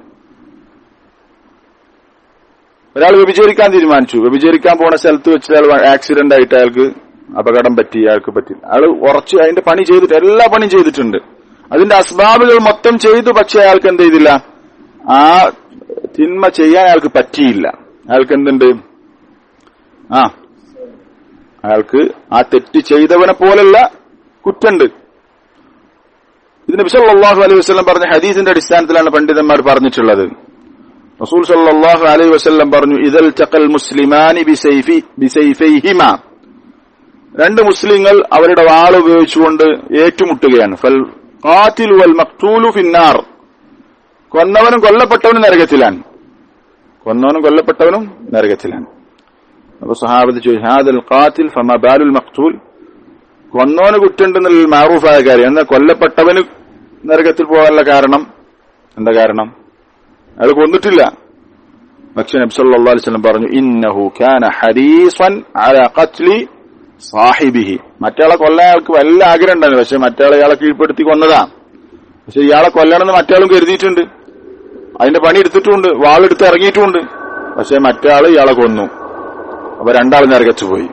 ഒരാൾ വ്യഭിചരിക്കാൻ തീരുമാനിച്ചു വ്യഭിചരിക്കാൻ പോണ സ്ഥലത്ത് വെച്ച് അയാൾ ആക്സിഡന്റ് ആയിട്ട് അയാൾക്ക് അപകടം പറ്റി അയാൾക്ക് പറ്റില്ല അയാൾ ഉറച്ച് അതിന്റെ പണി ചെയ്തിട്ട് എല്ലാ പണിയും ചെയ്തിട്ടുണ്ട് അതിന്റെ അസ്ബാബുകൾ മൊത്തം ചെയ്തു പക്ഷെ അയാൾക്ക് എന്ത് ചെയ്തില്ല ആ തിന്മ ചെയ്യാൻ അയാൾക്ക് പറ്റിയില്ല അയാൾക്ക് എന്തുണ്ട് ആ അയാൾക്ക് ആ തെറ്റ് ചെയ്തവനെ പോലുള്ള കുറ്റുണ്ട് ഇതിന് ബിസല്ലാഹു അലൈഹി വസ്ലം പറഞ്ഞ ഹദീസിന്റെ അടിസ്ഥാനത്തിലാണ് പണ്ഡിതന്മാർ പറഞ്ഞിട്ടുള്ളത് റസൂൽ സല്ലല്ലാഹു അലൈഹി വസല്ലം പറഞ്ഞു ഇദൽ തഖൽ മുസ്ലിമാനി ബിസൈഫി ബിസൈഫൈഹിമ രണ്ട് മുസ്ലിങ്ങൾ അവരുടെ വാൾ ഉപയോഗിച്ചുകൊണ്ട് ഏറ്റുമുട്ടുകയാണ് ഫൽ ഖാതിൽ വൽ മഖ്തൂലു ഫിന്നാർ കൊന്നവനും കൊല്ലപ്പെട്ടവനും നരകത്തിലാണ് കൊന്നവനും കൊല്ലപ്പെട്ടവനും നരകത്തിലാണ് അപ്പൊ സഹാബത്ത് ചോദിച്ചു ഹാദൽ ഖാതിൽ ഫമ ബാലുൽ മഖ്തൂൽ കൊന്നവന് കുറ്റുണ്ടെന്നുള്ള മാറൂഫായ കാര്യം എന്നാൽ കൊല്ലപ്പെട്ടവന് നരകത്തിൽ പോകാനുള്ള കാരണം എന്താ കാരണം അയാൾ കൊന്നിട്ടില്ല പക്ഷെ നബ്സല്ലാ അലിസ്ലം പറഞ്ഞു ഇന്നഹു ഖാന ഹരീസൻ അല ഖത്ലി സാഹിബിഹി മറ്റയാളെ കൊല്ലാൻ അയാൾക്ക് വല്ല ആഗ്രഹം ഉണ്ടായിരുന്നു പക്ഷെ മറ്റയാളെ ഇയാളെ കീഴ്പ്പെടുത്തി കൊന്നതാ പക്ഷെ ഇയാളെ കൊല്ലണമെന്ന് മറ്റയാളും കരുതിയിട്ടുണ്ട് അതിന്റെ പണി എടുത്തിട്ടുമുണ്ട് വാളെടുത്ത് ഇറങ്ങിയിട്ടുമുണ്ട് പക്ഷെ മറ്റയാള് ഇയാളെ കൊന്നു അപ്പൊ രണ്ടാളും നരകച്ചു പോയി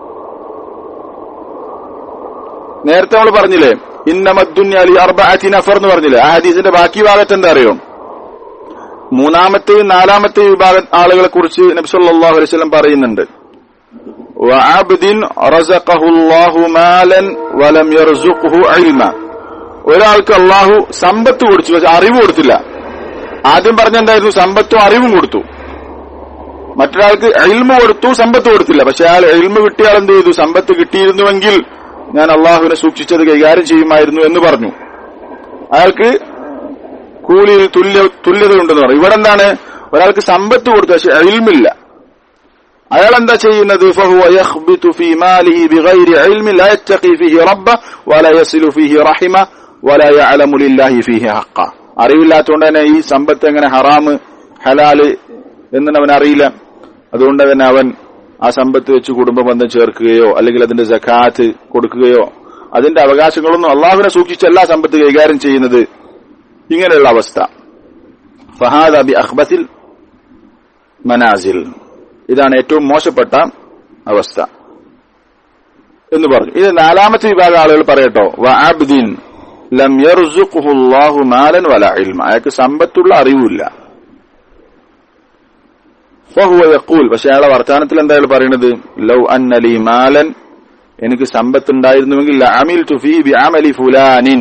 നേരത്തെ നമ്മൾ പറഞ്ഞില്ലേ ഇന്നമദ്ദുന്യാലി അർബഅത്തി നഫർ എന്ന് പറഞ്ഞില്ലേ ആ ഹദീസിന്റെ ബാക്കി ഭാഗത്ത് എന്താ അറിയോ മൂന്നാമത്തെയും നാലാമത്തെയും വിഭാഗം ആളുകളെ കുറിച്ച് നബ്സല്ലാഹു അലൈഹി വസല്ലം പറയുന്നുണ്ട് വഅബ്ദിൻ റസഖഹുല്ലാഹു മാലൻ വലം യർസുഖ്ഹു ഇൽമ ഒരാൾക്ക് അള്ളാഹു സമ്പത്ത് കൊടുത്തു പക്ഷെ അറിവ് കൊടുത്തില്ല ആദ്യം പറഞ്ഞെന്തായിരുന്നു സമ്പത്തും അറിവും കൊടുത്തു മറ്റൊരാൾക്ക് എൽമ കൊടുത്തു സമ്പത്ത് കൊടുത്തില്ല പക്ഷെ അയാൾ എൽമ കിട്ടിയ ആൾ എന്ത് ചെയ്തു സമ്പത്ത് കിട്ടിയിരുന്നുവെങ്കിൽ ഞാൻ അള്ളാഹുവിനെ സൂക്ഷിച്ചത് കൈകാര്യം ചെയ്യുമായിരുന്നു എന്ന് പറഞ്ഞു അയാൾക്ക് കൂലിയിൽ തുല്യ തുല്യതയുണ്ടെന്ന് പറയും ഇവിടെ എന്താണ് ഒരാൾക്ക് സമ്പത്ത് കൊടുത്തു പക്ഷെ എൽമില്ല അയാൾ എന്താ ചെയ്യുന്നത് فهو يخبط في ماله بغير علم لا يتقي فيه ربه ولا يصل فيه رحمه ولا يعلم لله فيه حقا അറിവില്ലാത്തതുകൊണ്ട് തന്നെ ഈ സമ്പത്ത് എങ്ങനെ ഹറാമ് ഹലാല് എന്നും അവൻ അറിയില്ല അതുകൊണ്ട് തന്നെ അവൻ ആ സമ്പത്ത് വെച്ച് കുടുംബ ബന്ധം ചേർക്കുകയോ അല്ലെങ്കിൽ അതിന്റെ ജക്കാത്ത് കൊടുക്കുകയോ അതിന്റെ അവകാശങ്ങളൊന്നും അള്ളാഹുവിനെ സൂക്ഷിച്ചല്ല സമ്പത്ത് കൈകാര്യം ചെയ്യുന്നത് ഇങ്ങനെയുള്ള അവസ്ഥ ഫഹാദ ബി അഖ്ബത്തിൽ മനാസിൽ ഇതാണ് ഏറ്റവും മോശപ്പെട്ട അവസ്ഥ എന്ന് പറഞ്ഞു ഇത് നാലാമത്തെ വിഭാഗം ആളുകൾ പറയട്ടോ വഅബ്ദിൻ ലം യർസുഖുഹു അല്ലാഹു മാലൻ വല ഇൽമ അയാൾക്ക് സമ്പത്തുള്ള അറിവില്ല ഫഹുവ യഖൂൽ പക്ഷെ അയാളെ വർത്തമാനത്തിൽ എന്താ അയാൾ പറയുന്നത് ലൗ അന്നലി മാലൻ എനിക്ക് സമ്പത്ത് ഉണ്ടായിരുന്നുവെങ്കിൽ ലഅമിൽ തുഫി ബി അമലി ഫുലാനിൻ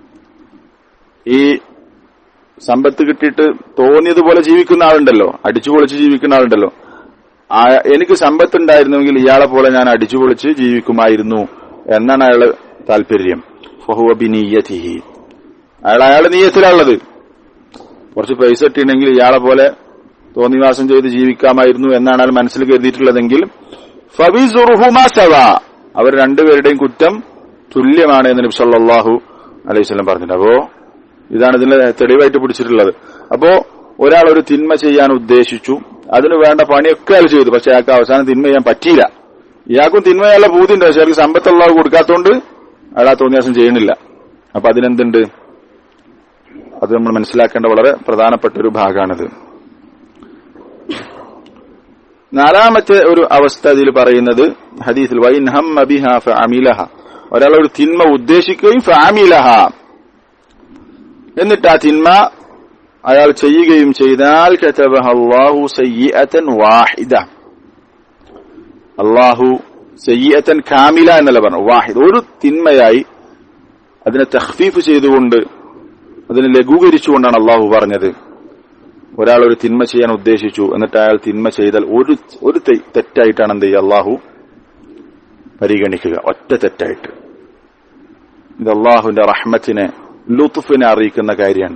ഈ സമ്പത്ത് കിട്ടിയിട്ട് തോന്നിയതുപോലെ ജീവിക്കുന്ന ആളുണ്ടല്ലോ അടിച്ചുപൊളിച്ച് ജീവിക്കുന്ന ആളുണ്ടല്ലോ ആ എനിക്ക് സമ്പത്ത് ഉണ്ടായിരുന്നുവെങ്കിൽ ഇയാളെ പോലെ ഞാൻ അടിച്ചുപൊളിച്ച് ജീവിക്കുമായിരുന്നു എന്നാണ് അയാള് താല്പര്യം ഫഹുവ ബിനീയതിഹി അയാൾ അയാളെ നീയത്തിലുള്ളത് കുറച്ച് പൈസ ഇട്ടിട്ടുണ്ടെങ്കിൽ ഇയാളെ പോലെ തോന്നിവാസം ചെയ്ത് ജീവിക്കാമായിരുന്നു എന്നാണ് അയാൾ മനസ്സിൽ കരുതിയിട്ടുള്ളതെങ്കിൽ ഫബിസുറുഹുമാ സവ അവർ രണ്ടുപേരുടെയും കുറ്റം തുല്യമാണ് എന്ന് നബി സല്ലല്ലാഹു അലൈഹി വസല്ലം പറഞ്ഞിട്ടുണ്ട് അപ്പോ ഇതാണ് ഇതിന്റെ തെളിവായിട്ട് പിടിച്ചിട്ടുള്ളത് അപ്പോ ഒരാൾ ഒരു തിന്മ ചെയ്യാൻ ഉദ്ദേശിച്ചു അതിന് വേണ്ട പണിയൊക്കെ അയാൾ ചെയ്തു പക്ഷെ അയാൾക്ക് അവസാനം തിന്മ ചെയ്യാൻ പറ്റിയില്ല ഇയാൾക്കും തിന്മ ചെയ്യാനുള്ള ബൂതിണ്ട് പക്ഷെ അയാൾക്ക് സമ്പത്തുള്ളവർ കൊടുക്കാത്തതുകൊണ്ട് അയാൾ ആ തോന്നിയാസം ചെയ്യണില്ല അപ്പൊ അതിനെന്തുണ്ട് അത് നമ്മൾ മനസ്സിലാക്കേണ്ട വളരെ പ്രധാനപ്പെട്ട ഒരു ഭാഗമാണിത് നാലാമത്തെ ഒരു അവസ്ഥ ഇതിൽ പറയുന്നത് ഹദീസിൽ വൈൻ ഹമ്മ ബിഹ ഫഅമിലഹ ഒരാൾ ഒരു തിന്മ ഉദ്ദേശിക്കുകയും ഫഅമിലഹ എന്നിട്ട് ആ തിന്മ അയാൾ ചെയ്യുകയും ചെയ്താൽ കതബഹ അല്ലാഹു സയ്യിഅതൻ വാഹിദ അല്ലാഹു സയ്യിഅതൻ കാമില എന്നല്ല പറഞ്ഞു വാഹിദ് ഒരു തിന്മയായി അതിനെ തഖ്ഫീഫ് ചെയ്തുകൊണ്ട് അതിനെ ലഘൂകരിച്ചുകൊണ്ടാണ് അള്ളാഹു പറഞ്ഞത് ഒരാൾ ഒരു തിന്മ ചെയ്യാൻ ഉദ്ദേശിച്ചു എന്നിട്ട് അയാൾ തിന്മ ചെയ്താൽ ഒരു ഒരു തെ- തെറ്റായിട്ടാണ് എന്ത് ചെയ്യുക അള്ളാഹു പരിഗണിക്കുക ഒറ്റ തെറ്റായിട്ട് ഇത് അള്ളാഹുവിന്റെ റഹ്മത്തിനെ ലുത്തുഫിനെ അറിയിക്കുന്ന കാര്യമാണ്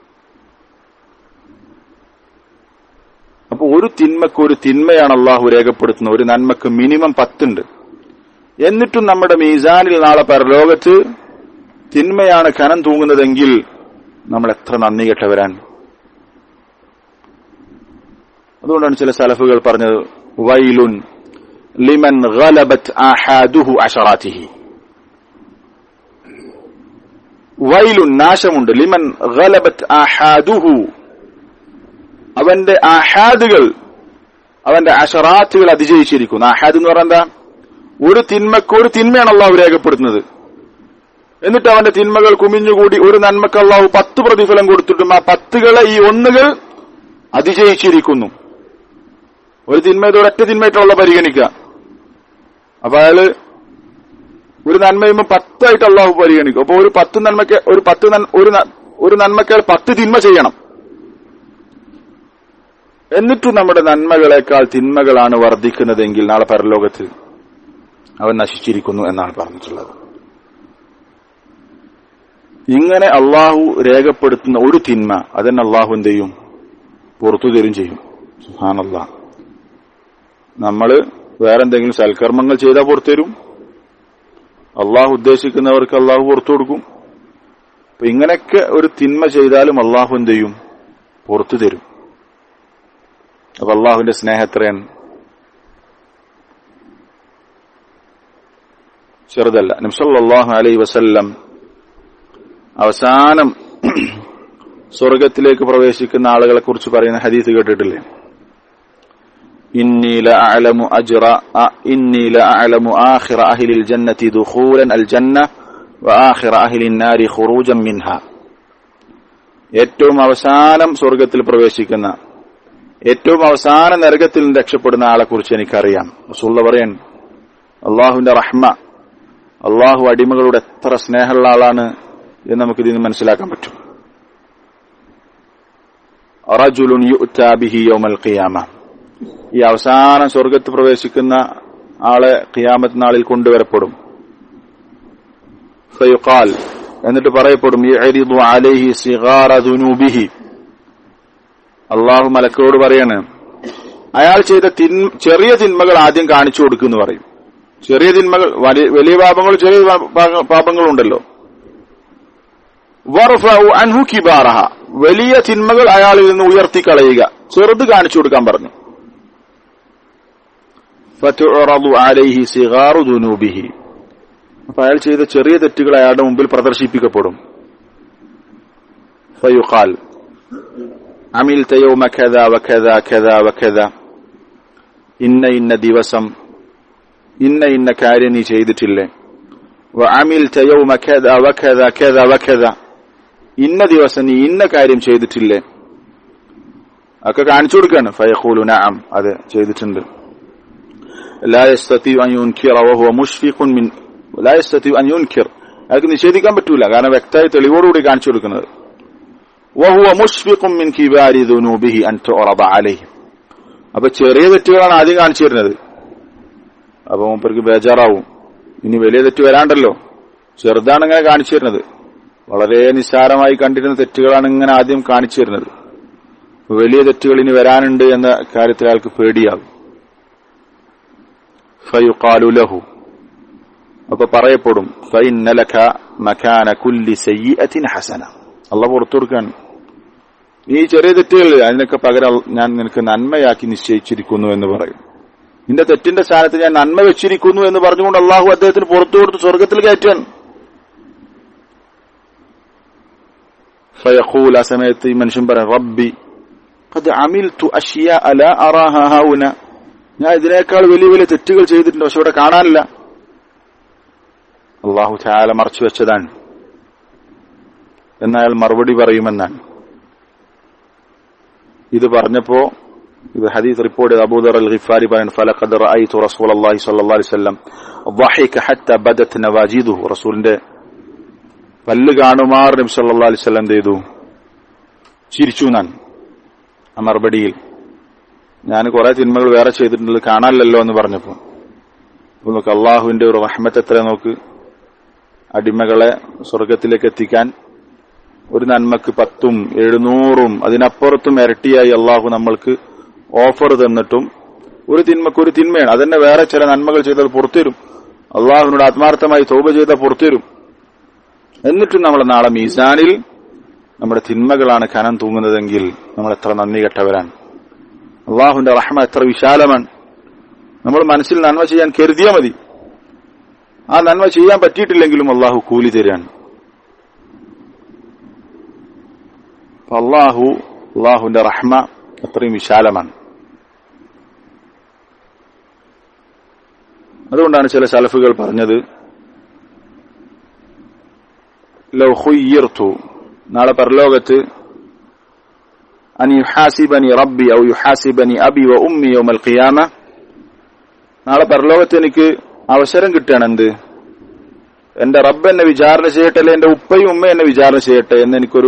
അപ്പൊ ഒരു തിന്മക്ക് ഒരു തിന്മയാണ് അള്ളാഹു രേഖപ്പെടുത്തുന്നത് ഒരു നന്മക്ക് മിനിമം പത്തുണ്ട് എന്നിട്ടും നമ്മുടെ മീസാനിൽ നാളെ പരലോകത്ത് തിന്മയാണ് കനം തൂങ്ങുന്നതെങ്കിൽ നമ്മൾ എത്ര നന്ദി കെട്ടവരാൻ അതുകൊണ്ടാണ് ചില സലഫുകൾ പറഞ്ഞത് വൈലുൻ ലിമൻ ഗലബത് ആഹാദുഹു അഷറാത്തിഹി വൈലുൻ നാശമുണ്ട് ലിമൻ ഗലബത് ആഹാദുഹു അവന്റെ ആഹാദുകൾ അവന്റെ അഷറാത്തുകൾ അതിജയിച്ചിരിക്കുന്നു ആഹാദ് എന്ന് പറഞ്ഞാൽ എന്താ ഒരു തിന്മക്ക് ഒരു തിന്മയാണ് അള്ളാഹു രേഖപ്പെടുത്തുന്നത് എന്നിട്ട് അവന്റെ തിന്മകൾ കുമിഞ്ഞുകൂടി ഒരു നന്മക്ക് അള്ളാഹു പത്ത് പ്രതിഫലം കൊടുത്തിട്ടും ആ പത്തുകളെ ഈ ഒന്നുകൾ അതിജയിച്ചിരിക്കുന്നു ഒരു തിന്മയത് ഒരൊറ്റ തിന്മയായിട്ടുള്ള പരിഗണിക്കുക അപ്പൊ അയാള് ഒരു നന്മയുമ്പോ പത്തായിട്ട് അള്ളാഹു പരിഗണിക്കും അപ്പൊ ഒരു പത്ത് നന്മക്ക് ഒരു പത്ത് നൻ- ഒരു ന- ഒരു നന്മക്ക് അയാൾ പത്ത് തിന്മ ചെയ്യണം എന്നിട്ടും നമ്മുടെ നന്മകളെക്കാൾ തിന്മകളാണ് വർദ്ധിക്കുന്നതെങ്കിൽ നാളെ പരലോകത്ത് അവൻ നശിച്ചിരിക്കുന്നു എന്നാണ് പറഞ്ഞിട്ടുള്ളത് ഇങ്ങനെ അള്ളാഹു രേഖപ്പെടുത്തുന്ന ഒരു തിന്മ അതന്നെ അള്ളാഹു എന്ത് ചെയ്യും പുറത്തു തരും ചെയ്യും സുഹാനല്ല നമ്മള് വേറെന്തെങ്കിലും സൽക്കർമ്മങ്ങൾ ചെയ്താൽ പുറത്തു തരും അള്ളാഹു ഉദ്ദേശിക്കുന്നവർക്ക് അള്ളാഹു പുറത്തു കൊടുക്കും അപ്പൊ ഇങ്ങനെയൊക്കെ ഒരു തിന്മ ചെയ്താലും അള്ളാഹു എന്ത് ചെയ്യും പുറത്തു തരും അപ്പൊ അള്ളാഹുവിന്റെ സ്നേഹം എത്രയാണ് ചെറുതല്ല നിംസല്ലാഹു അലൈ വസല്ലം അവസാനം സ്വർഗത്തിലേക്ക് പ്രവേശിക്കുന്ന ആളുകളെ കുറിച്ച് പറയുന്ന ഹദീസ് കേട്ടിട്ടില്ലേ ഇന്നി ലഅലമു അജ്റ ഇന്നി ലഅലമു ആഖിറ അഹ്ലിൽ ജന്നതി ദുഖൂലൻ അൽ ജന്ന വആഖിറ അഹ്ലിൻ നാരി ഖുറൂജൻ മിൻഹ ഏറ്റവും അവസാനം സ്വർഗത്തിൽ പ്രവേശിക്കുന്ന ഏറ്റവും അവസാനം നരകത്തിൽ നിന്ന് രക്ഷപ്പെടുന്ന ആളെ കുറിച്ച് എനിക്കറിയാം റസൂള്ള പറയാൻ അള്ളാഹുവിന്റെ റഹ്മ അള്ളാഹു അടിമകളോട് എത്ര സ്നേഹമുള്ള ആളാണ് എന്ന് നമുക്ക് ഇതിൽ നിന്ന് മനസ്സിലാക്കാൻ പറ്റും റജുലുൻ യുഅ്താ ബിഹി യൗമൽ ഖിയാമ ഈ അവസാനം സ്വർഗത്ത് പ്രവേശിക്കുന്ന ആളെ ഖിയാമത്ത് നാളിൽ കൊണ്ടുവരപ്പെടും ഫയുഖാൽ എന്നിട്ട് പറയപ്പെടും യഅരിദു അലൈഹി സിഗാറ ദുനൂബിഹി അള്ളാഹു മലക്കോട് പറയാണ് അയാൾ ചെയ്ത തിന്മ ചെറിയ തിന്മകൾ ആദ്യം കാണിച്ചു കൊടുക്കുമെന്ന് പറയും ചെറിയ തിന്മകൾ വലിയ വലിയ പാപങ്ങൾ ചെറിയ പാപ- പാപങ്ങളുണ്ടല്ലോ വറഫഉ അൻഹു കിബാറഹ വലിയ തിന്മകൾ അയാളിൽ നിന്ന് ഉയർത്തിക്കളയുക ചെറുത് കാണിച്ചു കൊടുക്കാൻ പറഞ്ഞു ഫതുറദു അലൈഹി സിഗാറു ദുനൂബിഹി അപ്പൊ അയാൾ ചെയ്ത ചെറിയ തെറ്റുകൾ അയാളുടെ മുമ്പിൽ പ്രദർശിപ്പിക്കപ്പെടും ഫയുഖാൽ عملت يوم كذا وكذا كذا وكذا ഇന്ന ഇന്ന ദിവസം ഇന്ന ഇന്ന കാര്യം നീ ചെയ്തിട്ടില്ലേ وعملت يوم كذا وكذا كذا وكذا ഇന്ന ദിവസം നീ ഇന്ന കാര്യം ചെയ്തിട്ടില്ലേ ഒക്കെ കാണിച്ചു കൊടുക്കാണ് ഫയഖൂലു നഅം അതെ ചെയ്തിട്ടുണ്ട് لا يستطيع أن ينكر وهو مشفق من لا يستطيع أن ينكر അയാൾക്ക് നിഷേധിക്കാൻ പറ്റൂല കാരണം വ്യക്തമായി തെളിവോടുകൂടി കാണിച്ചു കൊടുക്കുന്നത് وهو مشفق من كبار ذنوبه أن تعرض عليه അപ്പൊ ചെറിയ തെറ്റുകളാണ് ആദ്യം കാണിച്ചു തരുന്നത് അപ്പൊ മൂപ്പർക്ക് ബേജാറാവും ഇനി വലിയ തെറ്റ് വരാണ്ടല്ലോ ചെറുതാണ് ഇങ്ങനെ കാണിച്ചു തരുന്നത് വളരെ നിസ്സാരമായി കണ്ടിരുന്ന തെറ്റുകളാണ് ഇങ്ങനെ ആദ്യം കാണിച്ചു തരുന്നത് വലിയ തെറ്റുകൾ ഇനി വരാനുണ്ട് എന്ന കാര്യത്തിൽ അയാൾക്ക് പേടിയാകും ഫയുഖാലു ലഹു അപ്പൊ പറയപ്പെടും ഫൈന്നലക മകാന കുല്ലി സയ്യിഅത്തിൻ ഹസന അള്ളാഹ് പുറത്തു കൊടുക്കാൻ ഈ ചെറിയ തെറ്റുകൾ അതിനൊക്കെ പകരം ഞാൻ നിനക്ക് നന്മയാക്കി നിശ്ചയിച്ചിരിക്കുന്നു എന്ന് പറയും നിന്റെ തെറ്റിന്റെ സ്ഥാനത്ത് ഞാൻ നന്മ വെച്ചിരിക്കുന്നു എന്ന് പറഞ്ഞുകൊണ്ട് അള്ളാഹു അദ്ദേഹത്തിന് പുറത്തു കൊടുത്ത് സ്വർഗത്തിൽ കയറ്റാൻ ഫയഖൂൽ ആ സമയത്ത് ഈ മനുഷ്യൻ പറയും റബ്ബി قد عملت أشياء لا أراها هاهنا ഞാൻ ഇതിനേക്കാൾ വലിയ വലിയ തെറ്റുകൾ ചെയ്തിട്ടുണ്ട് പക്ഷെ ഇവിടെ കാണാനില്ല അള്ളാഹു ചാല മറച്ചു വെച്ചതാണ് എന്നയാൾ മറുപടി പറയുമെന്നാണ് ഇത് പറഞ്ഞപ്പോ ഇത് ഹദീസ് റിപ്പോർട്ട് ചെയ്ത് അബൂദർ അൽ ഖിഫാരി പറയുന്നു ഫലഖദ് റഅയ്തു റസൂലുള്ളാഹി സ്വല്ലല്ലാഹി അലൈഹി വസല്ലം ضحك حتى بدت نواجذه റസൂലിന്റെ പല്ല് കാണുമാർ നബി സല്ലല്ലാഹു അലൈഹി വസല്ലം ചെയ്തു ചിരിച്ചു ഞാൻ ആ മറുപടിയിൽ ഞാൻ കുറെ തിന്മകൾ വേറെ ചെയ്തിട്ടുണ്ട് കാണാനില്ലല്ലോ എന്ന് പറഞ്ഞപ്പോ അപ്പൊ നോക്ക് അള്ളാഹുവിന്റെ ഒരു റഹ്മത്ത് എത്ര നോക്ക് അടിമകളെ സ്വർഗത്തിലേക്ക് എത്തിക്കാൻ ഒരു നന്മക്ക് പത്തും എഴുന്നൂറും അതിനപ്പുറത്തും ഇരട്ടിയായി അള്ളാഹു നമ്മൾക്ക് ഓഫർ തന്നിട്ടും ഒരു തിന്മക്ക് ഒരു തിന്മയാണ് അതന്നെ വേറെ ചില നന്മകൾ ചെയ്തത് പുറത്തുവരും അള്ളാഹുവിനോട് ആത്മാർത്ഥമായി തോപ ചെയ്ത പുറത്തുവരും എന്നിട്ടും നമ്മൾ നാളെ മീസാനിൽ നമ്മുടെ തിന്മകളാണ് കനം തൂങ്ങുന്നതെങ്കിൽ നമ്മൾ എത്ര നന്ദി കെട്ടവരാണ് അള്ളാഹുവിന്റെ റഹ്മ എത്ര വിശാലമാണ് നമ്മൾ മനസ്സിൽ നന്മ ചെയ്യാൻ കരുതിയാൽ മതി ആ നന്മ ചെയ്യാൻ പറ്റിയിട്ടില്ലെങ്കിലും അള്ളാഹു കൂലി തരാണ് അപ്പൊ അള്ളാഹു അള്ളാഹുവിന്റെ റഹ്മ അത്രയും വിശാലമാണ് അതുകൊണ്ടാണ് ചില സലഫുകൾ പറഞ്ഞത് ലൗ ഖുയ്യിർതു നാളെ പരലോകത്ത് അൻ യുഹാസിബനി റബ്ബി ഔ യുഹാസിബനി അബി വ ഉമ്മി യൗമൽ ഖിയാമ നാളെ പരലോകത്ത് എനിക്ക് അവസരം കിട്ടുകയാണ് എന്ത് എന്റെ റബ്ബ് എന്നെ വിചാരണ ചെയ്യട്ടെ അല്ലെ എന്റെ ഉപ്പയും ഉമ്മയും എന്നെ വിചാരണ ചെയ്യട്ടെ എന്ന് എനിക്കൊരു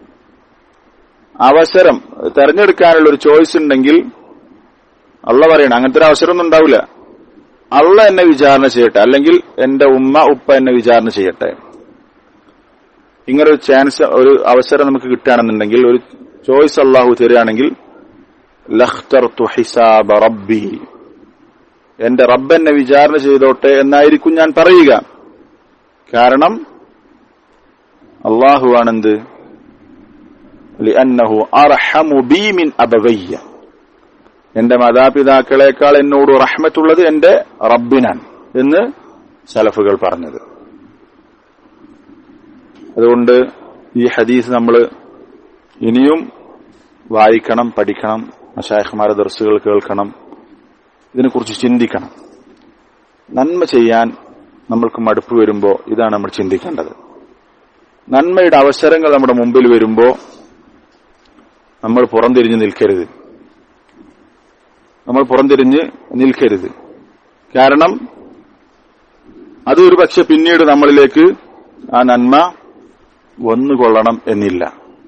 അവസരം തെരഞ്ഞെടുക്കാനുള്ള ഒരു ചോയ്സ് ഉണ്ടെങ്കിൽ അള്ള പറയണം അങ്ങനത്തെ ഒരു അവസരം ഒന്നും ഉണ്ടാവില്ല അള്ള എന്നെ വിചാരണ ചെയ്യട്ടെ അല്ലെങ്കിൽ എന്റെ ഉമ്മ ഉപ്പ എന്നെ വിചാരണ ചെയ്യട്ടെ ഇങ്ങനെ ഒരു ചാൻസ് ഒരു അവസരം നമുക്ക് കിട്ടുകയാണെന്നുണ്ടെങ്കിൽ ഒരു ചോയ്സ് അള്ളാഹു തരികയാണെങ്കിൽ ലഖ്തർതു ഹിസാബ റബ്ബി എന്റെ റബ്ബ് എന്നെ വിചാരണ ചെയ്തോട്ടെ എന്നായിരിക്കും ഞാൻ പറയുക കാരണം അള്ളാഹു ആണെന്ത് ലിഅന്നഹു അർഹമു ബി മിൻ അബവയ്യ എന്റെ മാതാപിതാക്കളെക്കാൾ എന്നോട് റഹ്മത്തുള്ളത് എന്റെ റബ്ബിനാണ് എന്ന് സലഫുകൾ പറഞ്ഞത് അതുകൊണ്ട് ഈ ഹദീസ് നമ്മൾ ഇനിയും വായിക്കണം പഠിക്കണം മഷായഖ്മാരെ ദർസുകൾ കേൾക്കണം ഇതിനെക്കുറിച്ച് ചിന്തിക്കണം നന്മ ചെയ്യാൻ നമ്മൾക്ക് മടുപ്പ് വരുമ്പോൾ ഇതാണ് നമ്മൾ ചിന്തിക്കേണ്ടത് നന്മയുടെ അവസരങ്ങൾ നമ്മുടെ മുമ്പിൽ വരുമ്പോൾ നമ്മൾ പുറംതിരിഞ്ഞ് നിൽക്കരുത് നമ്മൾ പുറംതിരിഞ്ഞ് നിൽക്കരുത് കാരണം അത് ഒരു പക്ഷെ പിന്നീട് നമ്മളിലേക്ക് ആ നന്മ വന്നുകൊള്ളണം എന്നില്ല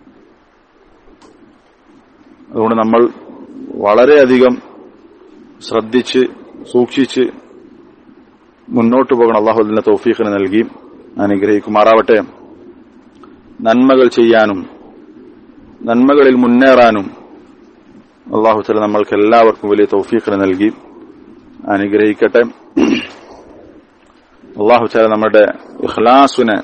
അതുകൊണ്ട് നമ്മൾ വളരെയധികം ശ്രദ്ധിച്ച് സൂക്ഷിച്ച് മുന്നോട്ട് പോകണം അള്ളാഹു അതിന്റെ തൗഫീഖിന് നൽകി അനുഗ്രഹിക്കുമാറാവട്ടെ നന്മകൾ ചെയ്യാനും നന്മകളിൽ മുന്നേറാനും അള്ളാഹു തല നമ്മൾക്ക് എല്ലാവർക്കും വലിയ തൗഫീഖിന് നൽകി അനുഗ്രഹിക്കട്ടെ അള്ളാഹു തല നമ്മുടെ ഇഖ്ലാസിനെ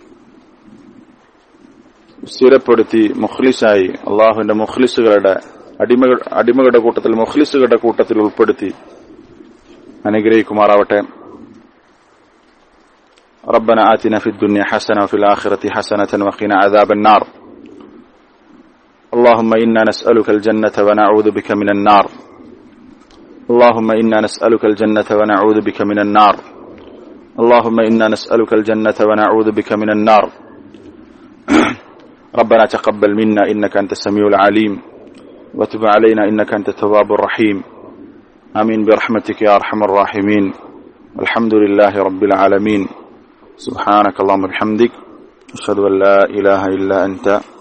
സ്ഥിരപ്പെടുത്തി മുഖ്ലിസായി അള്ളാഹുവിന്റെ മുഖ്ലിസുകളുടെ അടിമകൾ അടിമകളുടെ കൂട്ടത്തിൽ മുഖ്ലിസുകളുടെ കൂട്ടത്തിൽ ഉൾപ്പെടുത്തി അനുഗ്രഹിക്കുമാറാവട്ടെ ربنا آتنا في الدنيا حسنة وفي الآخرة حسنة وقنا عذاب النار اللهم إنا نسألك الجنة ونعوذ بك من النار اللهم إنا نسألك الجنة ونعوذ بك من النار اللهم إنا نسألك الجنة ونعوذ بك من النار ربنا تقبل منا إنك أنت السميع العليم وتب علينا إنك أنت التواب الرحيم آمين برحمتك يا أرحم الراحمين الحمد لله رب العالمين سبحانك اللهم وبحمدك أشهد أن لا إله إلا أنت